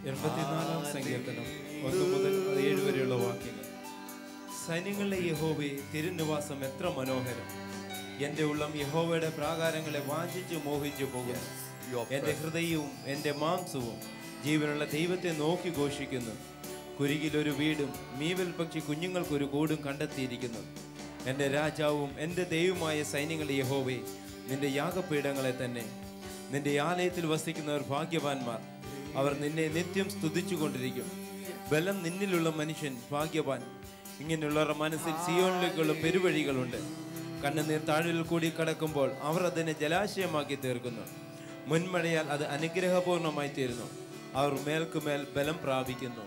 എൺപത്തിനാലാം സങ്കീർത്തനം ഒന്ന് മുതൽ ഏഴ് വരെയുള്ള വാക്യങ്ങൾ സൈന്യങ്ങളിലെ യഹോവേ തിരുനിവാസം എത്ര മനോഹരം എന്റെ ഉള്ളം യഹോവയുടെ പ്രാകാരങ്ങളെ വാഞ്ചിച്ചു മോഹിച്ചു പോകുന്നു Your എന്റെ ഹൃദയവും എന്റെ മാംസവും ജീവനുള്ള ദൈവത്തെ നോക്കി ഘോഷിക്കുന്നു കുരുകിലൊരു വീടും മീവൽ പക്ഷി കുഞ്ഞുങ്ങൾക്കൊരു കൂടും കണ്ടെത്തിയിരിക്കുന്നു എന്റെ രാജാവും എന്റെ ദൈവമായ സൈന്യങ്ങളുടെ യഹോവേ നിന്റെ യാഗപീഠങ്ങളെ തന്നെ നിന്റെ ആലയത്തിൽ വസിക്കുന്നവർ ഭാഗ്യവാന്മാർ അവർ നിന്നെ നിത്യം സ്തുതിച്ചുകൊണ്ടിരിക്കും ബലം നിന്നിലുള്ള മനുഷ്യൻ ഭാഗ്യവാൻ ഇങ്ങനെയുള്ളവരുടെ മനസ്സിൽ സിയോണിലേക്കുള്ള പെരുവഴികളുണ്ട് കണ്ണുനീർ താഴിൽ കൂടി കടക്കുമ്പോൾ അവർ അതിനെ ജലാശയമാക്കി തീർക്കുന്നു മുൻമഴയാൽ അത് അനുഗ്രഹപൂർണമായി തീരുന്നു അവർ മേൽക്കുമേൽ ബലം പ്രാപിക്കുന്നു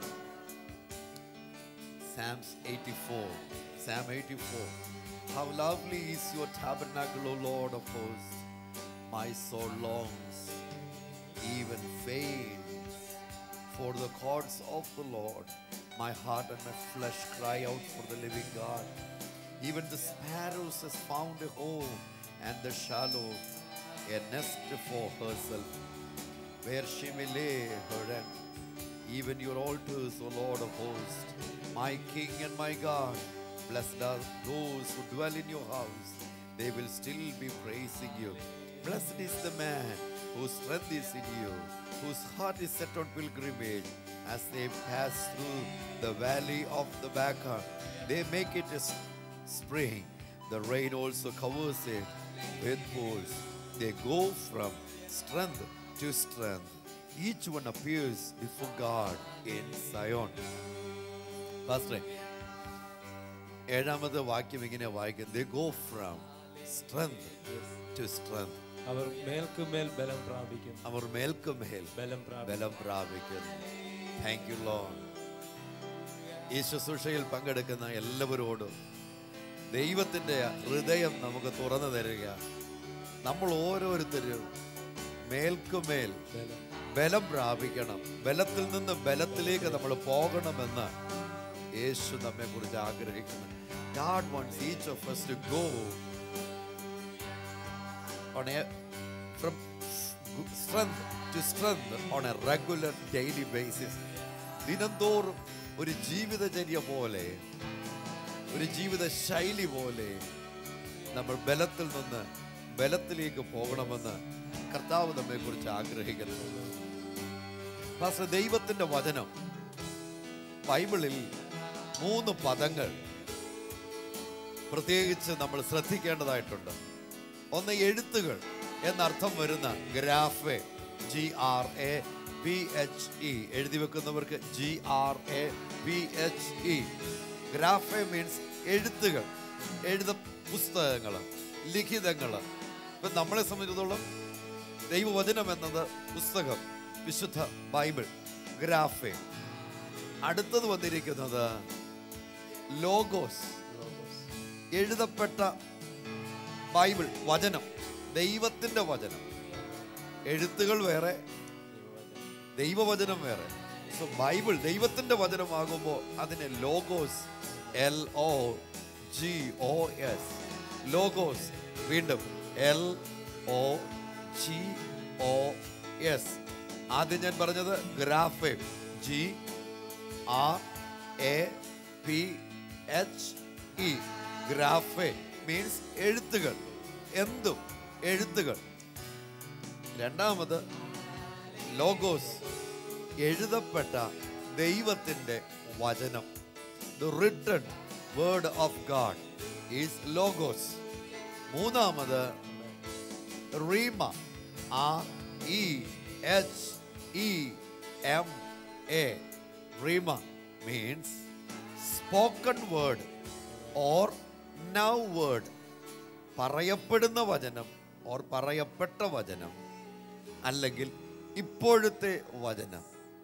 Psalms 84. Psalm 84. How lovely is your tabernacle, O Lord of hosts. My soul longs, even faints, for the courts of the Lord. My heart and my flesh cry out for the living God. Even the sparrows has found a home, and the shallow a nest for herself, where she may lay her egg even your altars, O Lord of hosts, my King and my God. Blessed are those who dwell in your house. They will still be praising you. Blessed is the man whose strength is in you, whose heart is set on pilgrimage. As they pass through the valley of the Baca, they make it a s- spring. The rain also covers it with pools. They go from strength to strength. Each one appears before God in Zion. Pastor, ഏഴാമത്തെ വാക്യം ഇങ്ങനെ വായിക്കും they go from strength to strength അവർ മേൽക്കുമേൽ ബലം പ്രാപിക്കുന്നു അവർ മേൽക്കുമേൽ ബലം പ്രാപിക്കുന്നു ബലം പ്രാപിക്കുന്നു താങ്ക് യു ലോ ഈ ശുശ്രൂഷയിൽ പങ്കെടുക്കുന്ന എല്ലാവരോടും ദൈവത്തിൻ്റെ ഹൃദയം നമുക്ക് തുറന്നു തരിക നമ്മൾ ഓരോരുത്തരും മേൽക്കുമേൽ ബലം ബലം പ്രാപിക്കണം ബലത്തിൽ നിന്ന് ബലത്തിലേക്ക് നമ്മൾ പോകണമെന്ന് യേശു നമ്മെ കുറിച്ച് ആഗ്രഹിക്കുന്നു God wants each of us to go on a from strength to strength on a regular daily basis. ദിനംതോറും ഒരു ജീവിതചര്യ പോലെ ഒരു ജീവിത ശൈലി പോലെ നമ്മൾ ബലത്തിൽ നിന്ന് ബലത്തിലേക്ക് പോകണമെന്ന് കർത്താവ് നമ്മെ കുറിച്ച് ആഗ്രഹിക്കുന്നു പാസ്റ്റർ ദൈവത്തിന്റെ വചനം ബൈബിളിൽ മൂന്ന് പദങ്ങൾ പ്രത്യേകിച്ച് നമ്മൾ ശ്രദ്ധിക്കേണ്ടതായിട്ടുണ്ട് ഒന്ന് എഴുത്തുകൾ എന്നർത്ഥം വരുന്ന graphe G R A P H E എഴുതി വെക്കുന്നവർക്ക് G R A P H E graphe means എഴുത്തുകൾ എഴുത പുസ്തകങ്ങൾ ലിഖിതങ്ങൾ ഇപ്പം നമ്മളെ സംബന്ധിച്ചിടത്തോളം ദൈവവചനം എന്നത് പുസ്തകം വിശുദ്ധ ബൈബിൾ ഗ്രാഫെ അടുത്തത് വന്നിരിക്കുന്നത് ലോഗോസ് എഴുതപ്പെട്ട ബൈബിൾ വചനം ദൈവത്തിന്റെ വചനം എഴുത്തുകൾ വേറെ ദൈവവചനം വേറെ സോ ബൈബിൾ ദൈവത്തിന്റെ വചനമാകുമ്പോൾ അതിനെ logos L O G O S logos വീണ്ടും L O G O S ആദ്യം ഞാൻ പറഞ്ഞത് graphe G R A P H E graphe means എഴുത്തുകൾ എന്തും എഴുത്തുകൾ രണ്ടാമത് ലോഗോസ് എഴുതപ്പെട്ട ദൈവത്തിൻ്റെ വചനം the written word of God is logos മൂന്നാമത് rhema R E H E M A rhema means spoken word or now word പറയപ്പെടുന്ന വചനം ഓർ പറയപ്പെട്ട വചനം അല്ലെങ്കിൽ ഇപ്പോഴത്തെ വചനം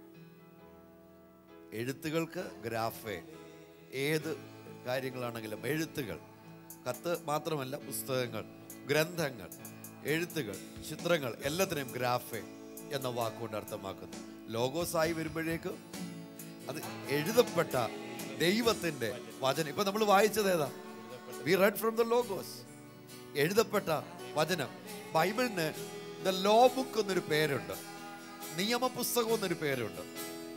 എഴുത്തുകൾക്ക് ഗ്രാഫേ ഏത് കാര്യങ്ങളാണെങ്കിലും എഴുത്തുകൾ കത്ത് മാത്രമല്ല പുസ്തകങ്ങൾ ഗ്രന്ഥങ്ങൾ എഴുത്തുകൾ ചിത്രങ്ങൾ എല്ലാത്തിനെയും ഗ്രാഫേ എന്ന വാക്കുകൊണ്ട് അർത്ഥമാക്കുന്നു ലോഗോസ് ആയി വരുമ്പോഴേക്ക് അത് എഴുതപ്പെട്ട ദൈവത്തിന്റെ വചനം ഇപ്പൊ നമ്മൾ വായിച്ചത് ഏതാ we read from the logos എഴുതപ്പെട്ട വചനം ബൈബിളിന് ദ ലോ ബുക്ക് എന്നൊരു പേരുണ്ട് നിയമപുസ്തകം എന്നൊരു പേരുണ്ട്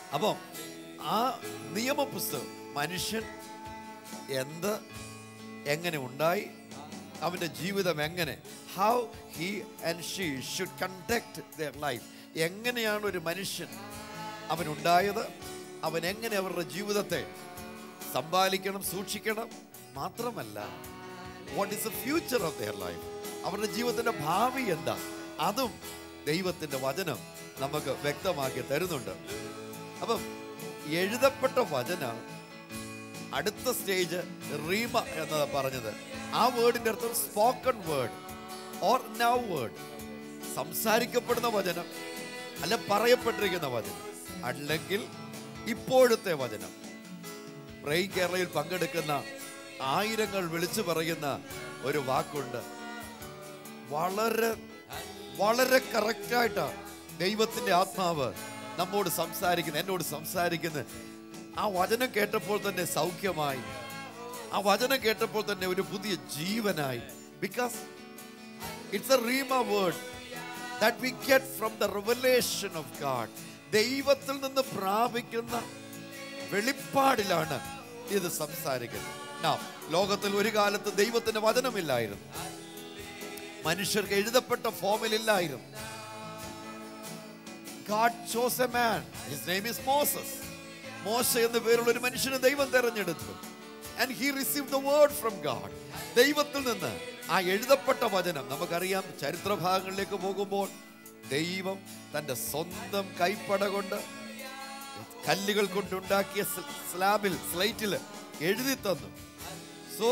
അപ്പം ആ നിയമപുസ്തകം മനുഷ്യൻ എന്ത് എങ്ങനെ ഉണ്ടായി അവൻ്റെ ജീവിതം എങ്ങനെ how he and she should conduct their life എങ്ങനെയാണ് ഒരു മനുഷ്യൻ അവനുണ്ടായത് അവൻ എങ്ങനെ അവരുടെ ജീവിതത്തെ സമ്പാദിക്കണം സൂക്ഷിക്കണം മാത്രമല്ല what is the future of their life അവരുടെ ജീവിതത്തിന്റെ ഭാവി എന്താ അതും ദൈവത്തിന്റെ വചനം നമുക്ക് വ്യക്തമാക്കി തരുന്നുണ്ട് അപ്പം എഴുതപ്പെട്ട വചനം അടുത്ത സ്റ്റേജ് റീമ എന്നതാ പറഞ്ഞത് ആ വേർഡിന്റെ അർത്ഥം spoken word or now word സംസാരിക്കപ്പെടുന്ന വചനം അല്ല പറയപ്പെട്ടിരിക്കുന്ന വചനം അല്ലെങ്കിൽ ഇപ്പോഴത്തെ വചനം പ്രൈ കേരളയിൽ പങ്കെടുക്കുന്ന ആയിരങ്ങൾ വിളിച്ചു പറയുന്ന ഒരു വാക്കുണ്ട് വളരെ വളരെ കറക്റ്റായിട്ടാണ് ദൈവത്തിന്റെ ആത്മാവ് നമ്മോട് സംസാരിക്കുന്നത് എന്നോട് സംസാരിക്കുന്നത് ആ വചനം കേട്ടപ്പോൾ തന്നെ സൗഖ്യമായി ആ വചനം കേട്ടപ്പോൾ തന്നെ ഒരു പുതിയ ജീവനായി because it's a rhema word that we get from the revelation of God ദൈവത്തിൽ നിന്ന് പ്രാപിക്കുന്ന വെളിപ്പാടിലാണ് ഇത് സംസാരിക്കുന്നത് Now, ലോകത്തിൽ ഒരു കാലത്ത് ദൈവത്തിന്റെ വചനമില്ലായിരുന്നു മനുഷ്യർക്ക് എഴുതപ്പെട്ട ഫോമിലില്ലായിരുന്നു God chose a man his name is Moses മോശ എന്ന പേരുള്ള ഒരു മനുഷ്യനെ ദൈവം തെരഞ്ഞെടുത്തു and he receive the word from God ദൈവത്തിൽ നിന്ന് ആ എഴുതപ്പെട്ട വചനം നമുക്കറിയാം ചരിത്ര ഭാഗങ്ങളിലേക്ക് പോകുമ്പോൾ ദൈവം തന്റെ സ്വന്തം കൈപ്പട കൊണ്ട് കല്ലുകൾ കൊണ്ടുണ്ടാക്കിയ സ് സ്ലാബിൽ സ്ലൈറ്റിൽ എഴുതി തന്നു സോ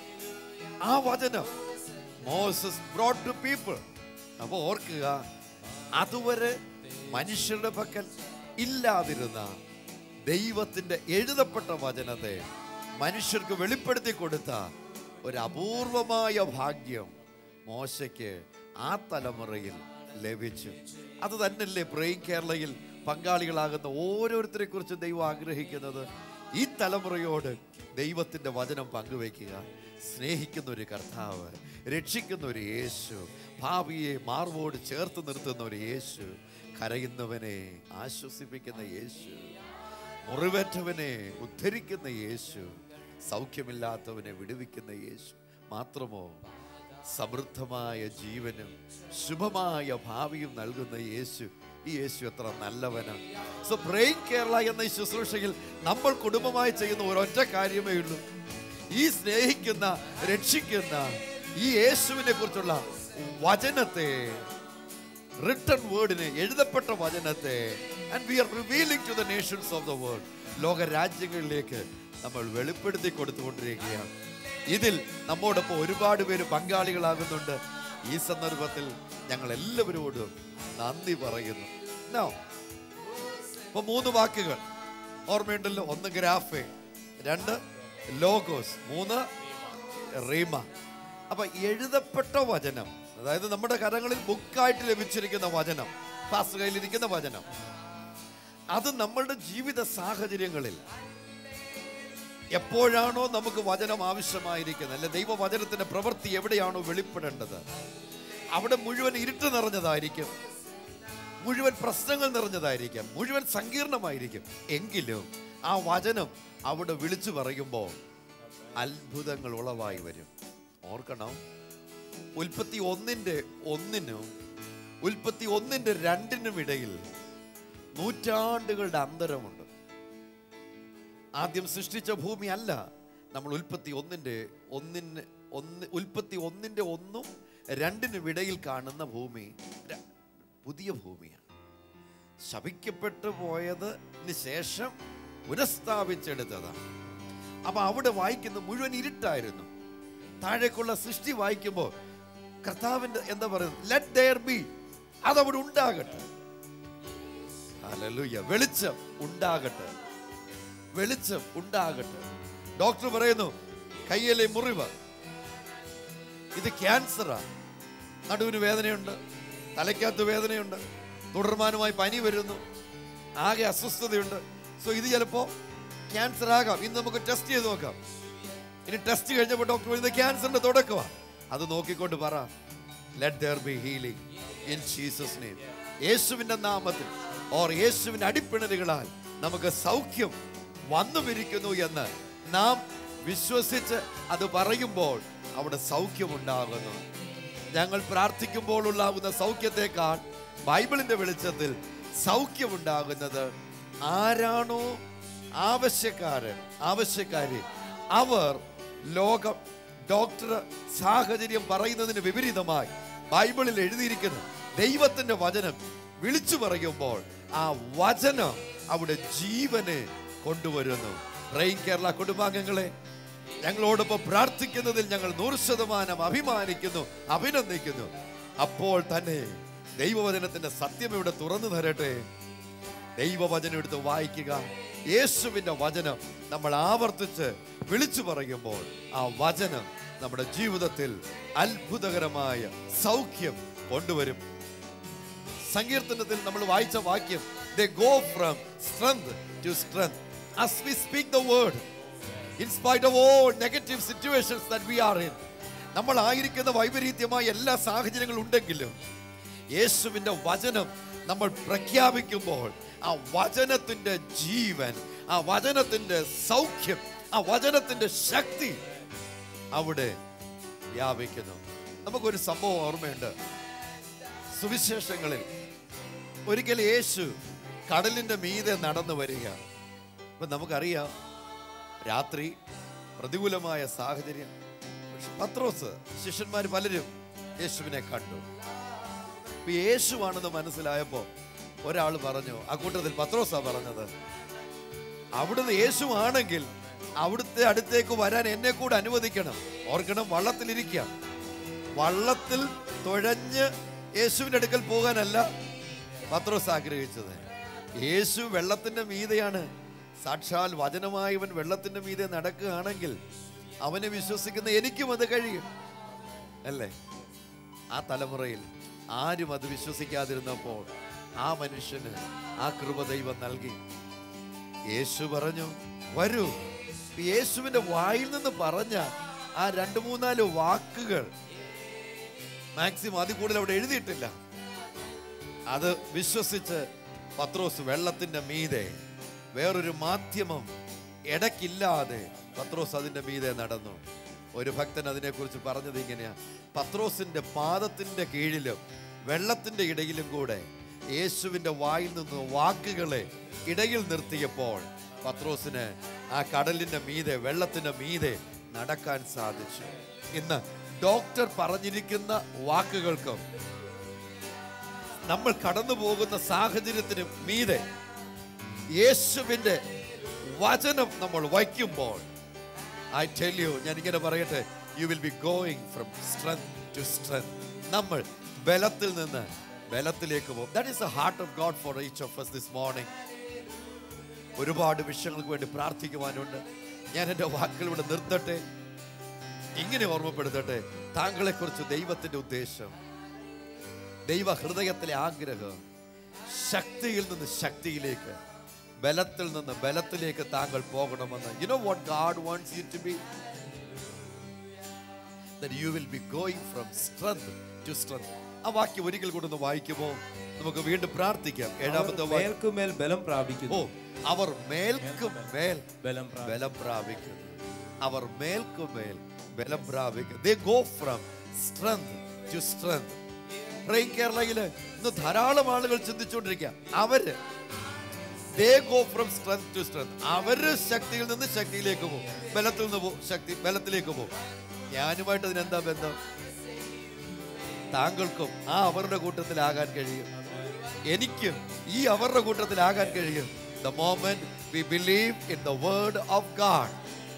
ആ വചനം മോസസ് ബ്രോഡ് ടു പീപ്പിൾ അപ്പൊ ഓർക്കുക അതുവരെ മനുഷ്യരുടെ പക്കൽ ഇല്ലാതിരുന്ന ദൈവത്തിന്റെ എഴുതപ്പെട്ട വചനത്തെ മനുഷ്യർക്ക് വെളിപ്പെടുത്തി കൊടുത്ത ഒരു അപൂർവമായ ഭാഗ്യം മോശയ്ക്ക് ആ തലമുറയിൽ ലഭിച്ചു അത് തന്നെയല്ലേ പ്രേം കേരളയിൽ പങ്കാളികളാകുന്ന ഓരോരുത്തരെ കുറിച്ച് ദൈവം ആഗ്രഹിക്കുന്നത് ഈ തലമുറയോട് ദൈവത്തിന്റെ വചനം പങ്കുവെക്കുക സ്നേഹിക്കുന്ന ഒരു കർത്താവ് രക്ഷിക്കുന്ന ഒരു യേശു ഭാവിയെ മാർവോട് ചേർത്ത് നിർത്തുന്ന ഒരു യേശു കരയുന്നവനെ ആശ്വസിപ്പിക്കുന്ന യേശു മുറിവേറ്റവനെ ഉദ്ധരിക്കുന്ന യേശു സൗഖ്യമില്ലാത്തവനെ വിടുവിക്കുന്ന യേശു മാത്രമോ സമൃദ്ധമായ ജീവനും ശുഭമായ ഭാവിയും നൽകുന്ന യേശു ഈ യേശു എത്ര നല്ലവനാണ് സോ ബ്രെയിൻ കേരള എന്ന ഈ ശുശ്രൂഷയിൽ നമ്മൾ കുടുംബമായി ചെയ്യുന്ന ഒരൊറ്റ കാര്യമേ ഉള്ളൂ ഈ സ്നേഹിക്കുന്ന രക്ഷിക്കുന്ന ഈ യേശുവിനെ കുറിച്ചുള്ള വചനത്തെ റിട്ടൺ വേർഡിനെ എഴുതപ്പെട്ട വചനത്തെ and we are revealing to the nations of the world ലോക രാജ്യങ്ങളിലേക്ക് നമ്മൾ വെളിപ്പെടുത്തി കൊടുത്തുകൊണ്ടിരിക്കുകയാണ് ഇതിൽ നമ്മോടൊപ്പം ഒരുപാട് പേര് പങ്കാളികളാകുന്നുണ്ട് ഈ സന്ദർഭത്തിൽ ഞങ്ങൾ എല്ലാവരോടും നന്ദി പറയുന്നു Now, ഇപ്പൊ മൂന്ന് വാക്കുകൾ ഓർമ്മയുണ്ടല്ലോ ഒന്ന് ഗ്രാഫേ രണ്ട് ലോഗോസ് മൂന്ന് റീമ അപ്പൊ എഴുതപ്പെട്ട വചനം അതായത് നമ്മുടെ കരങ്ങളിൽ ബുക്കായിട്ട് ലഭിച്ചിരിക്കുന്ന വചനം പാസ് കയ്യിലിരിക്കുന്ന വചനം അത് നമ്മളുടെ ജീവിത സാഹചര്യങ്ങളിൽ എപ്പോഴാണോ നമുക്ക് വചനം ആവശ്യമായിരിക്കുന്നത് അല്ലെ ദൈവവചനത്തിന്റെ പ്രവൃത്തി എവിടെയാണോ വെളിപ്പെടേണ്ടത് അവിടെ മുഴുവൻ ഇരുട്ട് നിറഞ്ഞതായിരിക്കും മുഴുവൻ പ്രശ്നങ്ങൾ നിറഞ്ഞതായിരിക്കും മുഴുവൻ സങ്കീർണമായിരിക്കും എങ്കിലും ആ വചനം അവിടെ വിളിച്ചു പറയുമ്പോൾ അത്ഭുതങ്ങൾ ഉളവായി വരും ഓർക്കണം ഉൽപ്പത്തി ഒന്നിന്റെ ഒന്നിനും ഉൽപ്പത്തി ഒന്നിന്റെ രണ്ടിനും ഇടയിൽ നൂറ്റാണ്ടുകളുടെ അന്തരമുണ്ട് ആദ്യം സൃഷ്ടിച്ച ഭൂമി അല്ല നമ്മൾ ഉൽപ്പത്തി ഒന്നിന്റെ ഒന്നിന് ഒന്ന് ഉൽപ്പത്തി ഒന്നിന്റെ ഒന്നും രണ്ടിനും ഇടയിൽ കാണുന്ന ഭൂമി ര- പുതിയ ഭൂമിയാണ് ശപിക്കപ്പെട്ടു പോയതിന് ശേഷം പുനഃസ്ഥാപിച്ചെടുത്തതാണ് അപ്പൊ അവിടെ വായിക്കുന്ന മുഴുവൻ ഇരുട്ടായിരുന്നു താഴേക്കുള്ള സൃഷ്ടി വായിക്കുമ്പോൾ കർത്താവിന്റെ എന്താ പറയുന്നത് ലെറ്റ് ദയർ ബി അതവിടെ ഉണ്ടാകട്ടെ ഹല്ലേലൂയ വെളിച്ചം ഉണ്ടാകട്ടെ വെളിച്ചം ഉണ്ടാകട്ടെ ഡോക്ടർ പറയുന്നു കയ്യിലെ മുറിവ് ഇത് ക്യാൻസറാ നടുവിന് വേദനയുണ്ട് തലയ്ക്കകത്ത് വേദനയുണ്ട് തുടർമാനമായി പനി വരുന്നു ആകെ അസ്വസ്ഥതയുണ്ട് സോ ഇത് ചിലപ്പോ ക്യാൻസർ ആകാം ഇന്ന് നമുക്ക് ടെസ്റ്റ് ചെയ്ത് നോക്കാം ഇനി ടെസ്റ്റ് കഴിഞ്ഞപ്പോൾ ഡോക്ടർ പറയുന്നത് ക്യാൻസറിന്റെ തുടക്കമാണ് അത് നോക്കിക്കൊണ്ട് പറ let there be healing in Jesus name യേശുവിന്റെ നാമത്തിൽ ഓർ യേശുവിന്റെ അടിപ്പിണരുകളാൽ നമുക്ക് സൗഖ്യം വന്നുമിരിക്കുന്നു എന്ന് നാം വിശ്വസിച്ച് അത് പറയുമ്പോൾ അവിടെ സൗഖ്യമുണ്ടാകുന്നു ഞങ്ങൾ പ്രാർത്ഥിക്കുമ്പോൾ ഉണ്ടാകുന്ന സൗഖ്യത്തെക്കാൾ ബൈബിളിന്റെ വെളിച്ചത്തിൽ സൗഖ്യമുണ്ടാകുന്നത് ആരാണോ ആവശ്യക്കാരൻ ആവശ്യക്കാരി അവർ ലോകം ഡോക്ടർ സാഹചര്യം പറയുന്നതിന് വിപരീതമായി ബൈബിളിൽ എഴുതിയിരിക്കുന്ന ദൈവത്തിന്റെ വചനം വിളിച്ചു പറയുമ്പോൾ ആ വചനം അവിടെ ജീവനെ കൊണ്ടുവരുന്നു റെയിൻ കേരള കുടുംബാംഗങ്ങളെ ഞങ്ങളോടൊപ്പം പ്രാർത്ഥിക്കുന്നതിൽ ഞങ്ങൾ നൂറ് ശതമാനം അഭിമാനിക്കുന്നു അഭിനന്ദിക്കുന്നു അപ്പോൾ തന്നെ ദൈവവചനത്തിന്റെ സത്യം ഇവിടെ തുറന്നു തരട്ടെ ദൈവവചനം എടുത്ത് വായിക്കുക യേശുവിന്റെ വചനം നമ്മൾ ആവർത്തിച്ച് വിളിച്ചു പറയുമ്പോൾ ആ വചനം നമ്മുടെ ജീവിതത്തിൽ അത്ഭുതകരമായ സൗഖ്യം കൊണ്ടുവരും സങ്കീർത്തനത്തിൽ നമ്മൾ വായിച്ച വാക്യം they go from strength to strength as we speak the word in spite of all negative situations that we are in നമ്മൾ ആയിരിക്കുന്ന വൈപരീത്യമായ എല്ലാ സാഹചര്യങ്ങളും ഉണ്ടെങ്കിലും യേശുവിന്റെ വചനം നമ്മൾ പ്രഖ്യാപിക്കുമ്പോൾ ആ വചനത്തിന്റെ ജീവൻ ആ വചനത്തിന്റെ സൗഖ്യം ആ വചനത്തിന്റെ ശക്തി അവിടെ വ്യാപിക്കുന്നു നമുക്കൊരു സംഭവം ഓർമ്മയുണ്ട് സുവിശേഷങ്ങളിൽ ഒരിക്കൽ യേശു കടലിന്റെ മീതെ നടന്നു വരിക ഇപ്പൊ നമുക്കറിയാം രാത്രി പ്രതികൂലമായ സാഹചര്യം പക്ഷെ പത്രോസ് ശിഷ്യന്മാർ പലരും യേശുവിനെ കണ്ടു ഇപ്പൊ യേശുവാണെന്ന് മനസ്സിലായപ്പോ ഒരാൾ പറഞ്ഞു ആ കൂട്ടത്തിൽ പത്രോസാ പറഞ്ഞത് അവിടുന്ന് യേശു ആണെങ്കിൽ അവിടുത്തെ അടുത്തേക്ക് വരാൻ എന്നെ കൂടെ അനുവദിക്കണം ഓർക്കണം വള്ളത്തിലിരിക്കാം വള്ളത്തിൽ തുഴഞ്ഞ് യേശുവിന്റെ അടുക്കൽ പോകാനല്ല പത്രോസ് ആഗ്രഹിച്ചത് യേശു വെള്ളത്തിന്റെ മീതെയാണ് സാക്ഷാൽ വചനമായവൻ വെള്ളത്തിന്റെ മീതെ നടക്കുകയാണെങ്കിൽ അവനെ വിശ്വസിക്കുന്ന എനിക്കും അത് കഴിയും അല്ലേ ആ തലമുറയിൽ ആരും അത് വിശ്വസിക്കാതിരുന്നപ്പോൾ ആ മനുഷ്യന് ആ കൃപ ദൈവം നൽകി യേശു പറഞ്ഞു വരൂ യേശുവിന്റെ വായിൽ നിന്ന് പറഞ്ഞ ആ രണ്ട് മൂന്നാല് വാക്കുകൾ മാക്സിമം അതിൽ കൂടുതൽ അവിടെ എഴുതിയിട്ടില്ല അത് വിശ്വസിച്ച് പത്രോസ് വെള്ളത്തിന്റെ മീതെ വേറൊരു മാധ്യമം ഇടയ്ക്കില്ലാതെ പത്രോസ് അതിന്റെ മീതെ നടന്നു ഒരു ഭക്തൻ അതിനെക്കുറിച്ച് പറഞ്ഞത് ഇങ്ങനെയാ പത്രോസിന്റെ പാദത്തിന്റെ കീഴിലും വെള്ളത്തിന്റെ ഇടയിലും കൂടെ യേശുവിന്റെ വായിൽ നിന്ന് വാക്കുകളെ ഇടയിൽ നിർത്തിയപ്പോൾ പത്രോസിന് ആ കടലിന്റെ മീതെ വെള്ളത്തിന്റെ മീതെ നടക്കാൻ സാധിച്ചു ഇന്ന് ഡോക്ടർ പറഞ്ഞിരിക്കുന്ന വാക്കുകൾക്കും നമ്മൾ കടന്നു പോകുന്ന സാഹചര്യത്തിന് മീതെ യേശുവിന്റെ വചനം നമ്മൾ വയ്ക്കുമ്പോൾ ഐ ടെൽ യു ഞാൻ ഇങ്ങനെ പറയട്ടെ you will be going from strength to strength നമ്മൾ ബലത്തിൽ നിന്ന് ബലത്തിലേക്ക് പോകും that is the heart of God for each of us this morning ഒരുപാട് വിഷയങ്ങൾക്ക് വേണ്ടി പ്രാർത്ഥിക്കുവാനുണ്ട് ഞാൻ എൻ്റെ വാക്കുകൾ ഇവിടെ നിർത്തട്ടെ ഇങ്ങനെ ഓർമ്മപ്പെടുത്തട്ടെ താങ്കളെ കുറിച്ച് ദൈവത്തിന്റെ ഉദ്ദേശം ദൈവ ഹൃദയത്തിലെ ആഗ്രഹം ശക്തിയിൽ നിന്ന് ശക്തിയിലേക്ക് ബലത്തിൽ നിന്ന് ബലത്തിലേക്ക് താങ്കൾ പോകണമെന്ന് you know what God wants you to be that you will be going from strength to strength ആ വാക്യം ഒരിക്കൽ കൂടെ ഒന്ന് വായിക്കുമോ നമുക്ക് വീണ്ടും പ്രാർത്ഥിക്കാം ഏഴാമത്തെ വാക്യം മേൽക്കുമേൽ ബലം ഓ പ്രാപിക്കുന്നു അവർ മേൽക്കും മേൽ ബലം പ്രാപിക്കുന്നു ബലം പ്രാപിക്കുന്നു അവർ മേൽക്കുമേൽ ബലം പ്രാപിക്കുന്നു they go from strength to strength റെയിൻ കേരളയില് ഇന്ന് ധാരാളം ആളുകൾ ചിന്തിച്ചുകൊണ്ടിരിക്കുക അവര് they go from strength to strength അവര് ശക്തിയിൽ നിന്ന് ശക്തിയിലേക്ക് പോകും ബലത്തിൽ നിന്ന് പോകും ശക്തി ബലത്തിലേക്ക് പോകും ഞാനുമായിട്ട് അതിനെന്താ ബന്ധം താങ്കൾക്കും ആ അവരുടെ കൂട്ടത്തിലാകാൻ കഴിയും എനിക്കും ഈ അവരുടെ കൂട്ടത്തിലാകാൻ കഴിയും the moment we believe in the word of God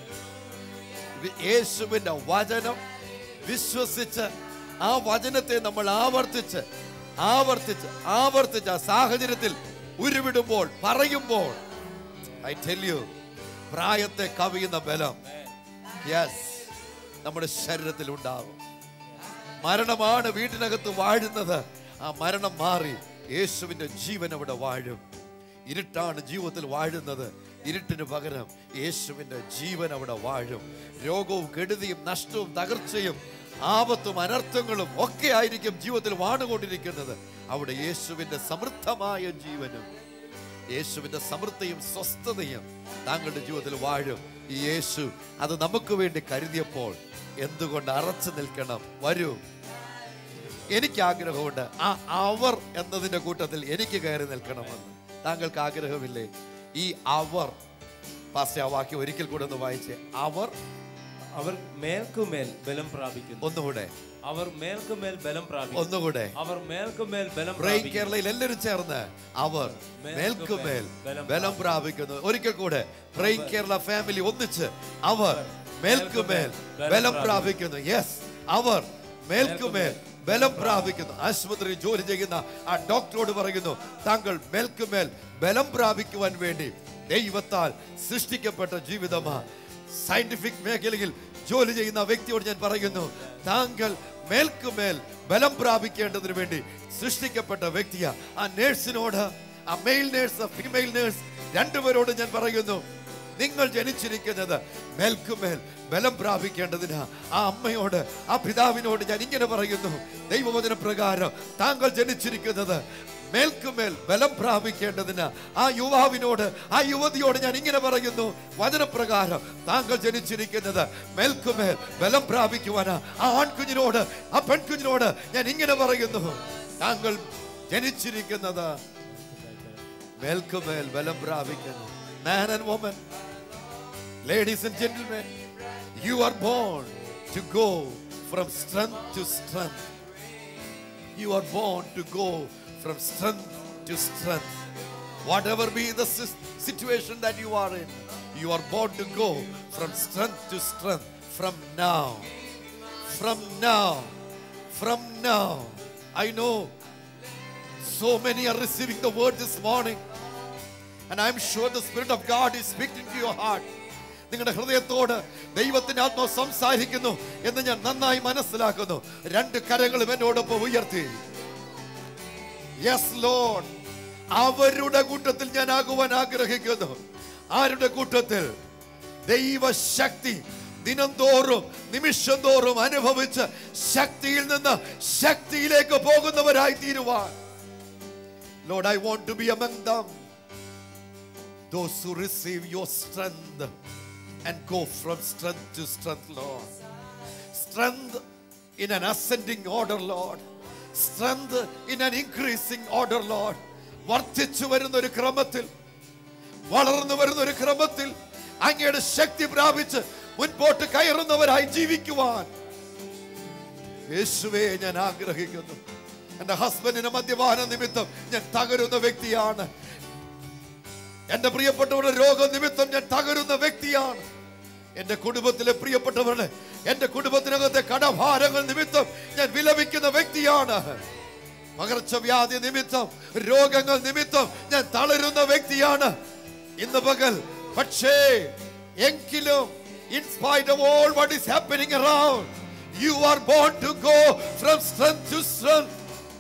യേശുവിന്റെ വചനം വിശ്വസിച്ച് ആ വചനത്തെ നമ്മൾ ആവർത്തിച്ച് ആവർത്തിച്ച് ആവർത്തിച്ച് ആ സാഹചര്യത്തിൽ ഉരുവിടുമ്പോൾ പറയുമ്പോൾ ഐ ടെൽ യു പ്രായത്തെ കവിയുന്ന ബലം യെസ് നമ്മുടെ ശരീരത്തിൽ ഉണ്ടാകും മരണമാണ് വീട്ടിനകത്ത് വാഴുന്നത് ആ മരണം മാറി യേശുവിന്റെ ജീവൻ അവിടെ വാഴും ഇരുട്ടാണ് ജീവിതത്തിൽ വാഴുന്നത് ഇരുട്ടിന് പകരം യേശുവിന്റെ ജീവൻ അവിടെ വാഴും രോഗവും കെടുതിയും നഷ്ടവും തകർച്ചയും ആപത്തും അനർത്ഥങ്ങളും ഒക്കെ ആയിരിക്കും ജീവിതത്തിൽ വാണുകൊണ്ടിരിക്കുന്നത് അവിടെ യേശുവിന്റെ സമൃദ്ധമായ ജീവനും യേശുവിന്റെ സമൃദ്ധിയും സ്വസ്ഥതയും താങ്കളുടെ ജീവിതത്തിൽ വാഴും ഈ യേശു അത് നമുക്ക് വേണ്ടി കരുതിയപ്പോൾ എന്തുകൊണ്ട് അറച്ചു നിൽക്കണം വരൂ എനിക്ക് ആഗ്രഹമുണ്ട് ആ അവർ എന്നതിന്റെ കൂട്ടത്തിൽ എനിക്ക് കയറി നിൽക്കണമെന്ന് താങ്കൾക്ക് ആഗ്രഹമില്ലേ ഈ അവർ പാസ്റ്റർ ആ വാക്യം ഒരിക്കൽ കൂടെ ഒന്ന് വായിച്ചേ അവർ അവർ മേൽക്കുമേൽ ബലം പ്രാപിക്കുന്നു ഒന്നുകൂടെ അവർ മേൽക്കുമേൽ ബലം പ്രാപിക്കുന്നു ഒന്നുകൂടെ അവർ മേൽക്കുമേൽ ബലം ബ്രെയിൻ പ്രാപിക്കുന്നു കേരളയിൽ എല്ലാവരും ചേർന്ന് അവർ മേൽക്കുമേൽ ബലം പ്രാപിക്കുന്നു ഒരിക്കൽ കൂടെ ബ്രെയിൻ കേരള ഫാമിലി ഒന്നിച്ച് അവർ മേൽക്കുമേൽ ബലം പ്രാപിക്കുന്നു യെസ് അവർ മേൽക്കുമേൽ ബലം പ്രാപിക്കുന്നു ആശുപത്രിയിൽ ജോലി ചെയ്യുന്ന ആ ഡോക്ടറോട് പറയുന്നു താങ്കൾ മേൽക്കുമേൽ ബലം പ്രാപിക്കുവാൻ വേണ്ടി ദൈവത്താൽ സൃഷ്ടിക്കപ്പെട്ട ജീവിതമാ സയന്റിഫിക് മേഖലയിൽ ജോലി ചെയ്യുന്ന വ്യക്തിയോട് ഞാൻ പറയുന്നു താങ്കൾ മേൽക്കുമേൽ ബലം പ്രാപിക്കേണ്ടതിന് വേണ്ടി സൃഷ്ടിക്കപ്പെട്ട വ്യക്തിയാ ആ നേഴ്സിനോട് ആ മെയിൽ നേഴ്സ് ഫീമെയിൽ നേഴ്സ് രണ്ടുപേരോട് ഞാൻ പറയുന്നു നിങ്ങൾ ജനിച്ചിരിക്കുന്നത് മേൽക്കുമേൽ ബലം പ്രാപിക്കേണ്ടതിനാ ആ അമ്മയോട് ആ പിതാവിനോട് ഞാൻ ഇങ്ങനെ പറയുന്നു ദൈവവചന പ്രകാരം താങ്കൾ ജനിച്ചിരിക്കുന്നത് മേൽക്കുമേൽ ബലം പ്രാപിക്കേണ്ടതിന് ആ യുവാവിനോട് ആ യുവതിയോട് ഞാൻ ഇങ്ങനെ പറയുന്നു വചനപ്രകാരം താങ്കൾ ജനിച്ചിരിക്കുന്നത് മേൽക്കുമേൽ ബലം പ്രാപിക്കുവാനാ ആ ആൺകുഞ്ഞിനോട് ആ പെൺകുഞ്ഞിനോട് ഞാൻ ഇങ്ങനെ പറയുന്നു താങ്കൾ ജനിച്ചിരിക്കുന്നത് മേൽക്കുമേൽ ബലം പ്രാപിക്കുന്നു man and woman Ladies and gentlemen, you are born to go from strength to strength. You are born to go from strength to strength. Whatever be the sis- situation that you are in, you are born to go from strength to strength from now. From now. From now. I know so many are receiving the word this morning. And I'm sure the Spirit of God is speaking to your heart. നിങ്ങളുടെ ഹൃദയത്തോട് ദൈവത്തിന്റെ ആത്മാവ് സംസാരിക്കുന്നു എന്ന് ഞാൻ നന്നായി മനസ്സിലാക്കുന്നു രണ്ട് കരങ്ങളും എന്നോടൊപ്പം ഉയർത്തി യെസ് ലോഡ് അവരുടെ കൂട്ടത്തിൽ ഞാൻ ആകുവാൻ ആഗ്രഹിക്കുന്നു ആരുടെ കൂട്ടത്തിൽ ദൈവശക്തി ദിനം തോറും നിമിഷം തോറും അനുഭവിച്ച് ശക്തിയിൽ നിന്ന് ശക്തിയിലേക്ക് പോകുന്നവരായി തീരുവാൻ Lord I want to be among them those who receive your strength and go from strength to strength, Lord. Strength in an ascending order, Lord. Strength in an increasing order, Lord. വർദ്ധിച്ചു വരുന്ന ഒരു ക്രമത്തിൽ വളർന്നു വരുന്ന ഒരു ക്രമത്തിൽ അങ്ങയുടെ ശക്തി പ്രാപിച്ച് മുൻപോട്ട് കയറുന്നവരായി ജീവിക്കുവാൻ യേശുവേ ഞാൻ ആഗ്രഹിക്കുന്നു എന്റെ ഹസ്ബൻഡിന്റെ മദ്യപാന നിമിത്തം ഞാൻ തകരുന്ന വ്യക്തിയാണ് എന്റെ പ്രിയപ്പെട്ടവരുടെ രോഗനിമിത്തം ഞാൻ തകരുന്ന വ്യക്തിയാണ് എന്റെ കുടുംബത്തിലെ പ്രിയപ്പെട്ടവരുടെ എന്റെ കുടുംബത്തിനകത്തെ കടഭാരങ്ങൾ നിമിത്തം ഞാൻ വിലപിക്കുന്ന വ്യക്തിയാണ് പകർച്ചവ്യാധി നിമിത്തം രോഗങ്ങൾ നിമിത്തം ഞാൻ തളരുന്ന വ്യക്തിയാണ് ഇന്ന് പകൽ പക്ഷേ എങ്കിലും in spite of all what is happening around you are born to go from strength to strength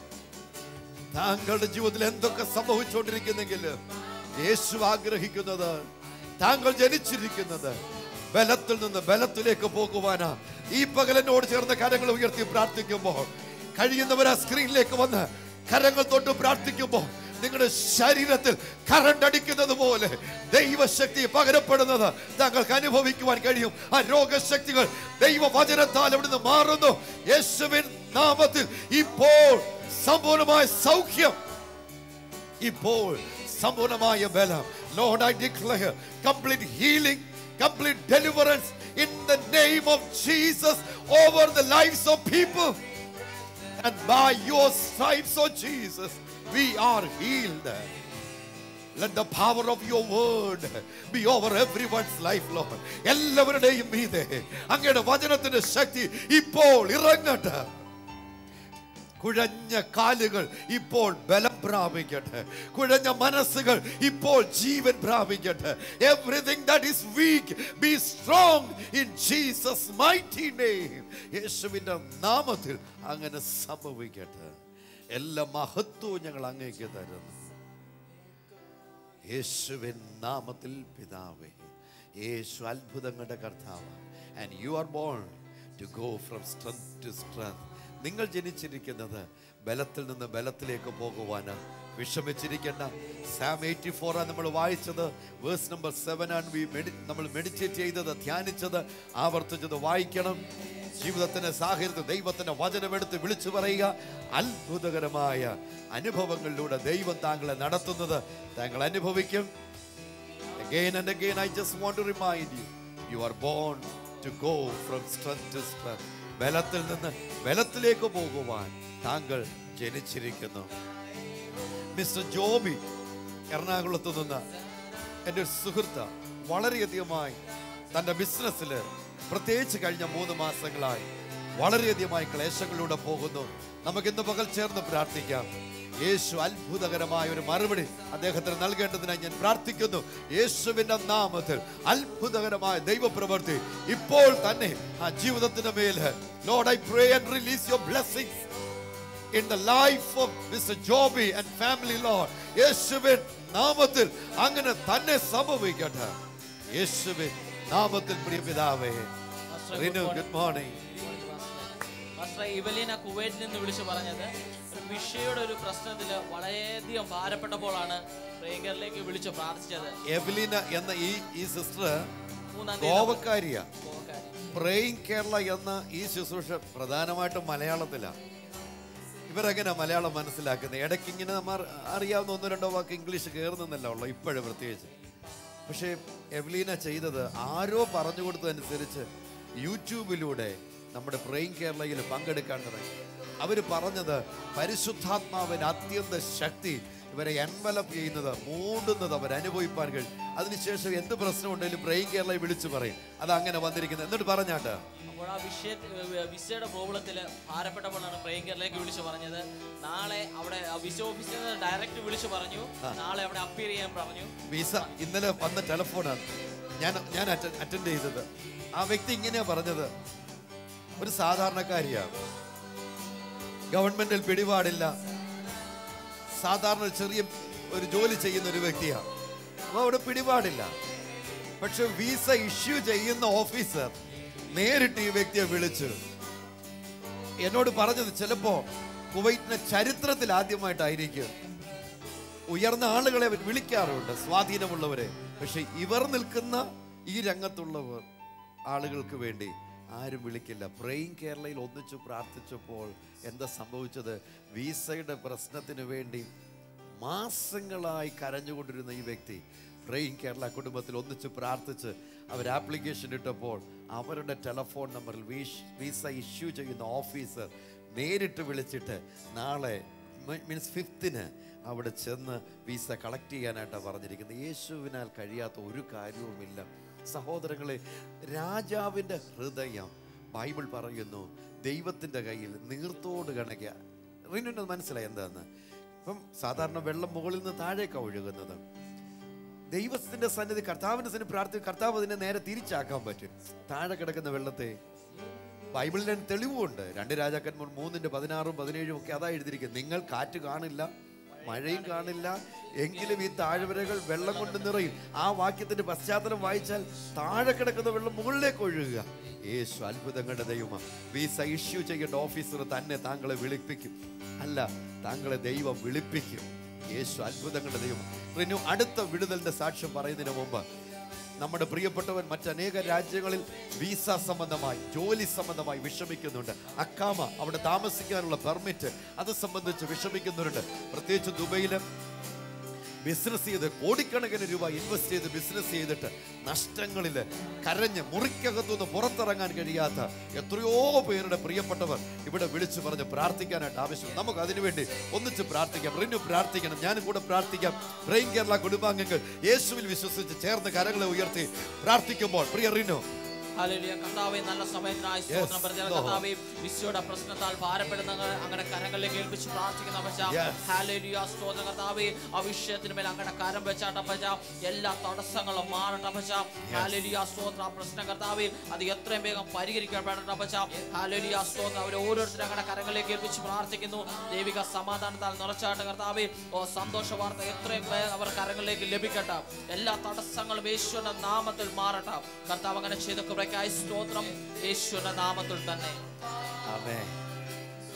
താങ്കളുടെ ജീവിതത്തിൽ എന്തൊക്കെ സംഭവിച്ചുകൊണ്ടിരിക്കുന്നെങ്കിൽ യേശു ആഗ്രഹിക്കുന്നത് താങ്കൾ ജനിച്ചിരിക്കുന്നത് ബലത്തിൽ നിന്ന് ബലത്തിലേക്ക് പോകുവാനാ ഈ പകലനോട് ചേർന്ന കരങ്ങൾ ഉയർത്തി പ്രാർത്ഥിക്കുമ്പോൾ കഴിയുന്നവർ ആ സ്ക്രീനിലേക്ക് വന്ന് കരങ്ങൾ തൊട്ട് പ്രാർത്ഥിക്കുമ്പോൾ നിങ്ങളുടെ ശരീരത്തിൽ കറണ്ട് അടിക്കുന്നത് പോലെ ദൈവശക്തി പകരപ്പെടുന്നത് താങ്കൾക്ക് അനുഭവിക്കുവാൻ കഴിയും ആ രോഗശക്തികൾ ദൈവവചനത്താൽ അവിടുന്ന് മാറുന്നു യേശുവിൻ നാമത്തിൽ ഇപ്പോൾ സമ്പൂർണമായ സൗഖ്യം ഇപ്പോൾ സമ്പൂർണമായ ബലം Lord I declare complete healing complete deliverance in the name of Jesus over the lifes of people and by your stripes of Jesus we are healed Let the power of your word be over everyone's life, Lord. എല്ലാവരുടെയും മീതെ അങ്ങയുടെ വചനത്തിന്റെ ശക്തി ഇപ്പോൾ ഇറങ്ങട്ടെ കുഴഞ്ഞ കാലുകൾ ഇപ്പോൾ ബലം പ്രാപിക്കട്ടെ കുഴഞ്ഞ മനസ്സുകൾ ഇപ്പോൾ ജീവൻ പ്രാപിക്കട്ടെ everything that is weak be strong in Jesus mighty name യേശുവിന്റെ നാമത്തിൽ അങ്ങനെ സംഭവിക്കട്ടെ എല്ലാ മഹത്വവും ഞങ്ങൾ അങ്ങേക്ക് തരുന്നു യേശുവിൻ നാമത്തിൽ പിതാവേ യേശു അത്ഭുതങ്ങളുടെ കർത്താവ് and you are born to go from strength to strength നിങ്ങൾ ജനിച്ചിരിക്കുന്നത് ബലത്തിൽ നിന്ന് ബലത്തിലേക്ക് പോകുവാന് വിഷമിച്ചിരിക്കേണ്ട സാം എയ്റ്റി ഫോറാണ് നമ്മൾ വായിച്ചത് വേഴ്സ് നമ്പർ സെവൻ ആണ് വി മെഡി നമ്മൾ മെഡിറ്റേറ്റ് ചെയ്തത് ധ്യാനിച്ചത് ആവർത്തിച്ചത് വായിക്കണം ജീവിതത്തിന്റെ സാഹചര്യത്തിൽ ദൈവത്തിന്റെ വചനമെടുത്ത് വിളിച്ചു പറയുക അത്ഭുതകരമായ അനുഭവങ്ങളിലൂടെ ദൈവം താങ്കളെ നടത്തുന്നത് താങ്കൾ അനുഭവിക്കും Again and again, I just want to remind you, you are born to go from strength to strength. ബലത്തിൽ നിന്ന് ബലത്തിലേക്ക് പോകുവാൻ താങ്കൾ ജനിച്ചിരിക്കുന്നു മിസ്റ്റർ ജോബി എറണാകുളത്ത് നിന്ന് എൻ്റെ ഒരു സുഹൃത്ത് വളരെയധികമായി തൻ്റെ ബിസിനസ്സിൽ പ്രത്യേകിച്ച് കഴിഞ്ഞ മൂന്ന് മാസങ്ങളായി വളരെയധികമായി ക്ലേശങ്ങളിലൂടെ പോകുന്നു നമുക്ക് ഇന്ന് പകൽ ചേർന്ന് പ്രാർത്ഥിക്കാം യേശു അത്ഭുതകരമായ ഒരു മറുപടി അദ്ദേഹത്തിന് നൽകേണ്ടതിനായി ഞാൻ പ്രാർത്ഥിക്കുന്നു യേശുവിന്റെ നാമത്തിൽ അത്ഭുതകരമായ ദൈവപ്രവൃത്തി ഇപ്പോൾ തന്നെ ആ ജീവിതത്തിന്റെ മേൽ Lord I pray and release your blessings in the life of Mr. Joby and family, Lord. യേശുവിൻ നാമത്തിൽ അങ്ങനെ തന്നെ സംഭവിക്കട്ടെ യേശുവിൻ നാമത്തിൽ പ്രിയ പിതാവേ Rinu good morning master Evelina കുവൈറ്റിൽ നിന്ന് വിളിച്ചു പറഞ്ഞത് ഒരു വിഷയുടെ ഒരു പ്രശ്നത്തിൽ വളരെയധികം ഭാരപ്പെട്ടപ്പോഴാണ് പ്രിയങ്കറിലേക്ക് വിളിച്ചു പ്രാർത്ഥിച്ചത് എവലിന എന്ന ഈ ഈ സിസ്റ്റർ മൂന്നാം തീയതി ഗോവക്കാരിയാ ഗോവക്കാരി. പ്രേയിങ് കേരള എന്ന ഈ ശുശ്രൂഷ പ്രധാനമായിട്ടും മലയാളത്തിലാണ് ഇവരെങ്ങനെ മലയാളം മനസ്സിലാക്കുന്നത് ഇടയ്ക്ക് ഇങ്ങനെ നമ്മൾ അറിയാവുന്ന ഒന്നോ രണ്ടോ വാക്ക് ഇംഗ്ലീഷ് കയറുന്നല്ല ഉള്ളു ഇപ്പോഴും പ്രത്യേകിച്ച് പക്ഷേ എവലീന ചെയ്തത് ആരോ പറഞ്ഞു കൊടുത്തതനുസരിച്ച് യൂട്യൂബിലൂടെ നമ്മുടെ പ്രേയിങ് കേരളയിൽ പങ്കെടുക്കാൻ തുടങ്ങി അവർ പറഞ്ഞത് പരിശുദ്ധാത്മാവിന് അത്യന്ത ശക്തി ഇവരെ എൻവലപ്പ് ചെയ്യുന്നത് മൂടുന്നത് അവർ അനുഭവിപ്പാൻ കഴിയും അതിനുശേഷം എന്ത് പ്രശ്നമുണ്ടെങ്കിലും പ്രേയിങ് കേരളയെ വിളിച്ചു പറയും അത് അങ്ങനെ വന്നിരിക്കുന്നത് എന്നിട്ട് പറഞ്ഞാട്ട് അപ്പോൾ ആ വിഷയ വിസയുടെ പ്രോബ്ലത്തിൽ ഭാരപ്പെട്ടപ്പോഴാണ് പ്രിയങ്കറിലേക്ക് വിളിച്ചു പറഞ്ഞത് നാളെ അവിടെ ആ വിസ ഓഫീസിൽ നിന്ന് ഡയറക്റ്റ് വിളിച്ചു പറഞ്ഞു നാളെ അവിടെ അപ്പീർ ചെയ്യാൻ പറഞ്ഞു വിസ ഇന്നലെ വന്ന ടെലിഫോണാണ് ഞാൻ ഞാൻ അറ്റൻഡ് ചെയ്തത് ആ വ്യക്തി ഇങ്ങനെയാ പറഞ്ഞത് ഒരു സാധാരണക്കാരിയാണ് ഗവൺമെന്റിൽ പിടിപാടില്ല സാധാരണ ഒരു ചെറിയ ഒരു ജോലി ചെയ്യുന്ന ഒരു വ്യക്തിയാണ് അപ്പൊ അവിടെ പിടിപാടില്ല പക്ഷെ വിസ ഇഷ്യൂ ചെയ്യുന്ന ഓഫീസർ നേരിട്ട് ഈ വ്യക്തിയെ വിളിച്ചു എന്നോട് പറഞ്ഞത് ചിലപ്പോ കുവൈറ്റിന്റെ ചരിത്രത്തിൽ ആദ്യമായിട്ടായിരിക്കും ഉയർന്ന ആളുകളെ അവർ വിളിക്കാറുണ്ട് സ്വാധീനമുള്ളവരെ പക്ഷെ ഇവർ നിൽക്കുന്ന ഈ രംഗത്തുള്ളവർ ആളുകൾക്ക് വേണ്ടി ആരും വിളിക്കില്ല പ്രേയിങ് കേരളയിൽ ഒന്നിച്ചു പ്രാർത്ഥിച്ചപ്പോൾ എന്താ സംഭവിച്ചത് വീസയുടെ പ്രശ്നത്തിന് വേണ്ടി മാസങ്ങളായി കരഞ്ഞുകൊണ്ടിരുന്ന ഈ വ്യക്തി പ്രേയിങ് കേരള കുടുംബത്തിൽ ഒന്നിച്ച് പ്രാർത്ഥിച്ച് അവർ ആപ്ലിക്കേഷൻ ഇട്ടപ്പോൾ അവരുടെ ടെലഫോൺ നമ്പറിൽ വീഷ് വീസ ഇഷ്യൂ ചെയ്യുന്ന ഓഫീസർ നേരിട്ട് വിളിച്ചിട്ട് നാളെ മീൻസ് ഫിഫ്തിന് അവിടെ ചെന്ന് വിസ കളക്ട് ചെയ്യാനായിട്ടാണ് പറഞ്ഞിരിക്കുന്നത് യേശുവിനാൽ കഴിയാത്ത ഒരു കാര്യവുമില്ല സഹോദരങ്ങളെ രാജാവിൻ്റെ ഹൃദയം ബൈബിൾ പറയുന്നു ദൈവത്തിൻ്റെ കയ്യിൽ നീർത്തോട് കണക്കുക റിനുവിന് മനസ്സിലായി എന്താന്ന് ഇപ്പം സാധാരണ വെള്ളം മുകളിൽ നിന്ന് താഴേക്കാണ് ഒഴുകുന്നത് ദൈവത്തിന്റെ സന്നിധി കർത്താവിന്റെ സന്നിധി പ്രാർത്ഥി കർത്താവ് അതിനെ നേരെ തിരിച്ചാക്കാൻ പറ്റും താഴെ കിടക്കുന്ന വെള്ളത്തെ ബൈബിളിൽ തെളിവുണ്ട് രണ്ട് രാജാക്കന്മാർ മൂന്നിന്റെ പതിനാറും പതിനേഴും ഒക്കെ അതാ എഴുതിയിരിക്കുന്നത് നിങ്ങൾ കാറ്റ് കാണില്ല മഴയും കാണില്ല എങ്കിലും ഈ താഴ്വരകൾ വെള്ളം കൊണ്ട് നിറയും ആ വാക്യത്തിന്റെ പശ്ചാത്തലം വായിച്ചാൽ താഴെ കിടക്കുന്ന വെള്ളം മുകളിലേക്ക് ഒഴുകുക യേശു അത്ഭുതങ്ങളുടെ ദൈവമാണ് വിസ ഇഷ്യൂ ചെയ്യേണ്ട ഓഫീസർ തന്നെ താങ്കളെ വിളിപ്പിക്കും അല്ല താങ്കളെ ദൈവം വിളിപ്പിക്കും യേശു അത്ഭുതങ്ങളുടെ ദൈവം റിനു അടുത്ത വിടുതലിന്റെ സാക്ഷ്യം പറയുന്നതിന് മുമ്പ് നമ്മുടെ പ്രിയപ്പെട്ടവൻ മറ്റനേക രാജ്യങ്ങളിൽ വിസ സംബന്ധമായി ജോലി സംബന്ധമായി വിഷമിക്കുന്നുണ്ട് അക്കാമ അവിടെ താമസിക്കാനുള്ള പെർമിറ്റ് അത് സംബന്ധിച്ച് വിഷമിക്കുന്നവരുണ്ട് പ്രത്യേകിച്ച് ദുബൈയില് ബിസിനസ് ചെയ്ത് കോടിക്കണക്കിന് രൂപ ഇൻവെസ്റ്റ് ചെയ്ത് ബിസിനസ് ചെയ്തിട്ട് നഷ്ടങ്ങളിൽ കരഞ്ഞ് മുറിക്കകത്തുനിന്ന് പുറത്തിറങ്ങാൻ കഴിയാത്ത എത്രയോ പേരുടെ പ്രിയപ്പെട്ടവർ ഇവിടെ വിളിച്ചു പറഞ്ഞ് പ്രാർത്ഥിക്കാനായിട്ട് ആവശ്യം നമുക്ക് അതിനുവേണ്ടി ഒന്നിച്ച് പ്രാർത്ഥിക്കാം റിനു പ്രാർത്ഥിക്കണം ഞാനും കൂടെ പ്രാർത്ഥിക്കാം ബ്രെയിൻ കേരള കുടുംബാംഗങ്ങൾ യേശുവിൽ വിശ്വസിച്ച് ചേർന്ന് കരങ്ങളെ ഉയർത്തി പ്രാർത്ഥിക്കുമ്പോൾ പ്രിയ റിനു ഹല്ലേലൂയ കർത്താവേ നല്ല സമയത്തിനായി സ്തോത്രം പറഞ്ഞ Lord. കർത്താവേ വിശ്വയുടെ പ്രശ്നത്താൽ ഭാരപ്പെടുന്ന അങ്ങനെ കരങ്ങളിലേക്ക് ഏൽപ്പിച്ച് പ്രാർത്ഥിക്കുന്ന പച്ച Yes. ഹാലേലുയ സ്തോത്രം കർത്താവേ ആ വിഷയത്തിന് മേൽ അങ്ങനെ കരം വെച്ചാട്ട പച്ച എല്ലാ തടസ്സങ്ങളും മാറട്ട പച്ച ഹാലേലുയ സ്തോത്രം ആ പ്രശ്നം കർത്താവേ അത് എത്രയും വേഗം പരിഹരിക്കപ്പെടട്ട പച്ച ഹാലേലുയ സ്തോത്രം അവരെ ഓരോരുത്തരും അങ്ങനെ കരങ്ങളിലേക്ക് ഏൽപ്പിച്ച് പ്രാർത്ഥിക്കുന്നു ദൈവിക സമാധാനത്താൽ നിറച്ചാട്ട കർത്താവേ ഓ സന്തോഷ വാർത്ത എത്രയും വേഗം അവർ കരങ്ങളിലേക്ക് ലഭിക്കട്ടെ എല്ലാ തടസ്സങ്ങളും യേശുവിന്റെ നാമത്തിൽ മാറട്ടെ കർത്താവ് അങ്ങനെ ചെയ്ത കൃപയ്ക്കായി സ്തോത്രം യേശുവിന്റെ നാമത്തിൽ തന്നെ ആമേൻ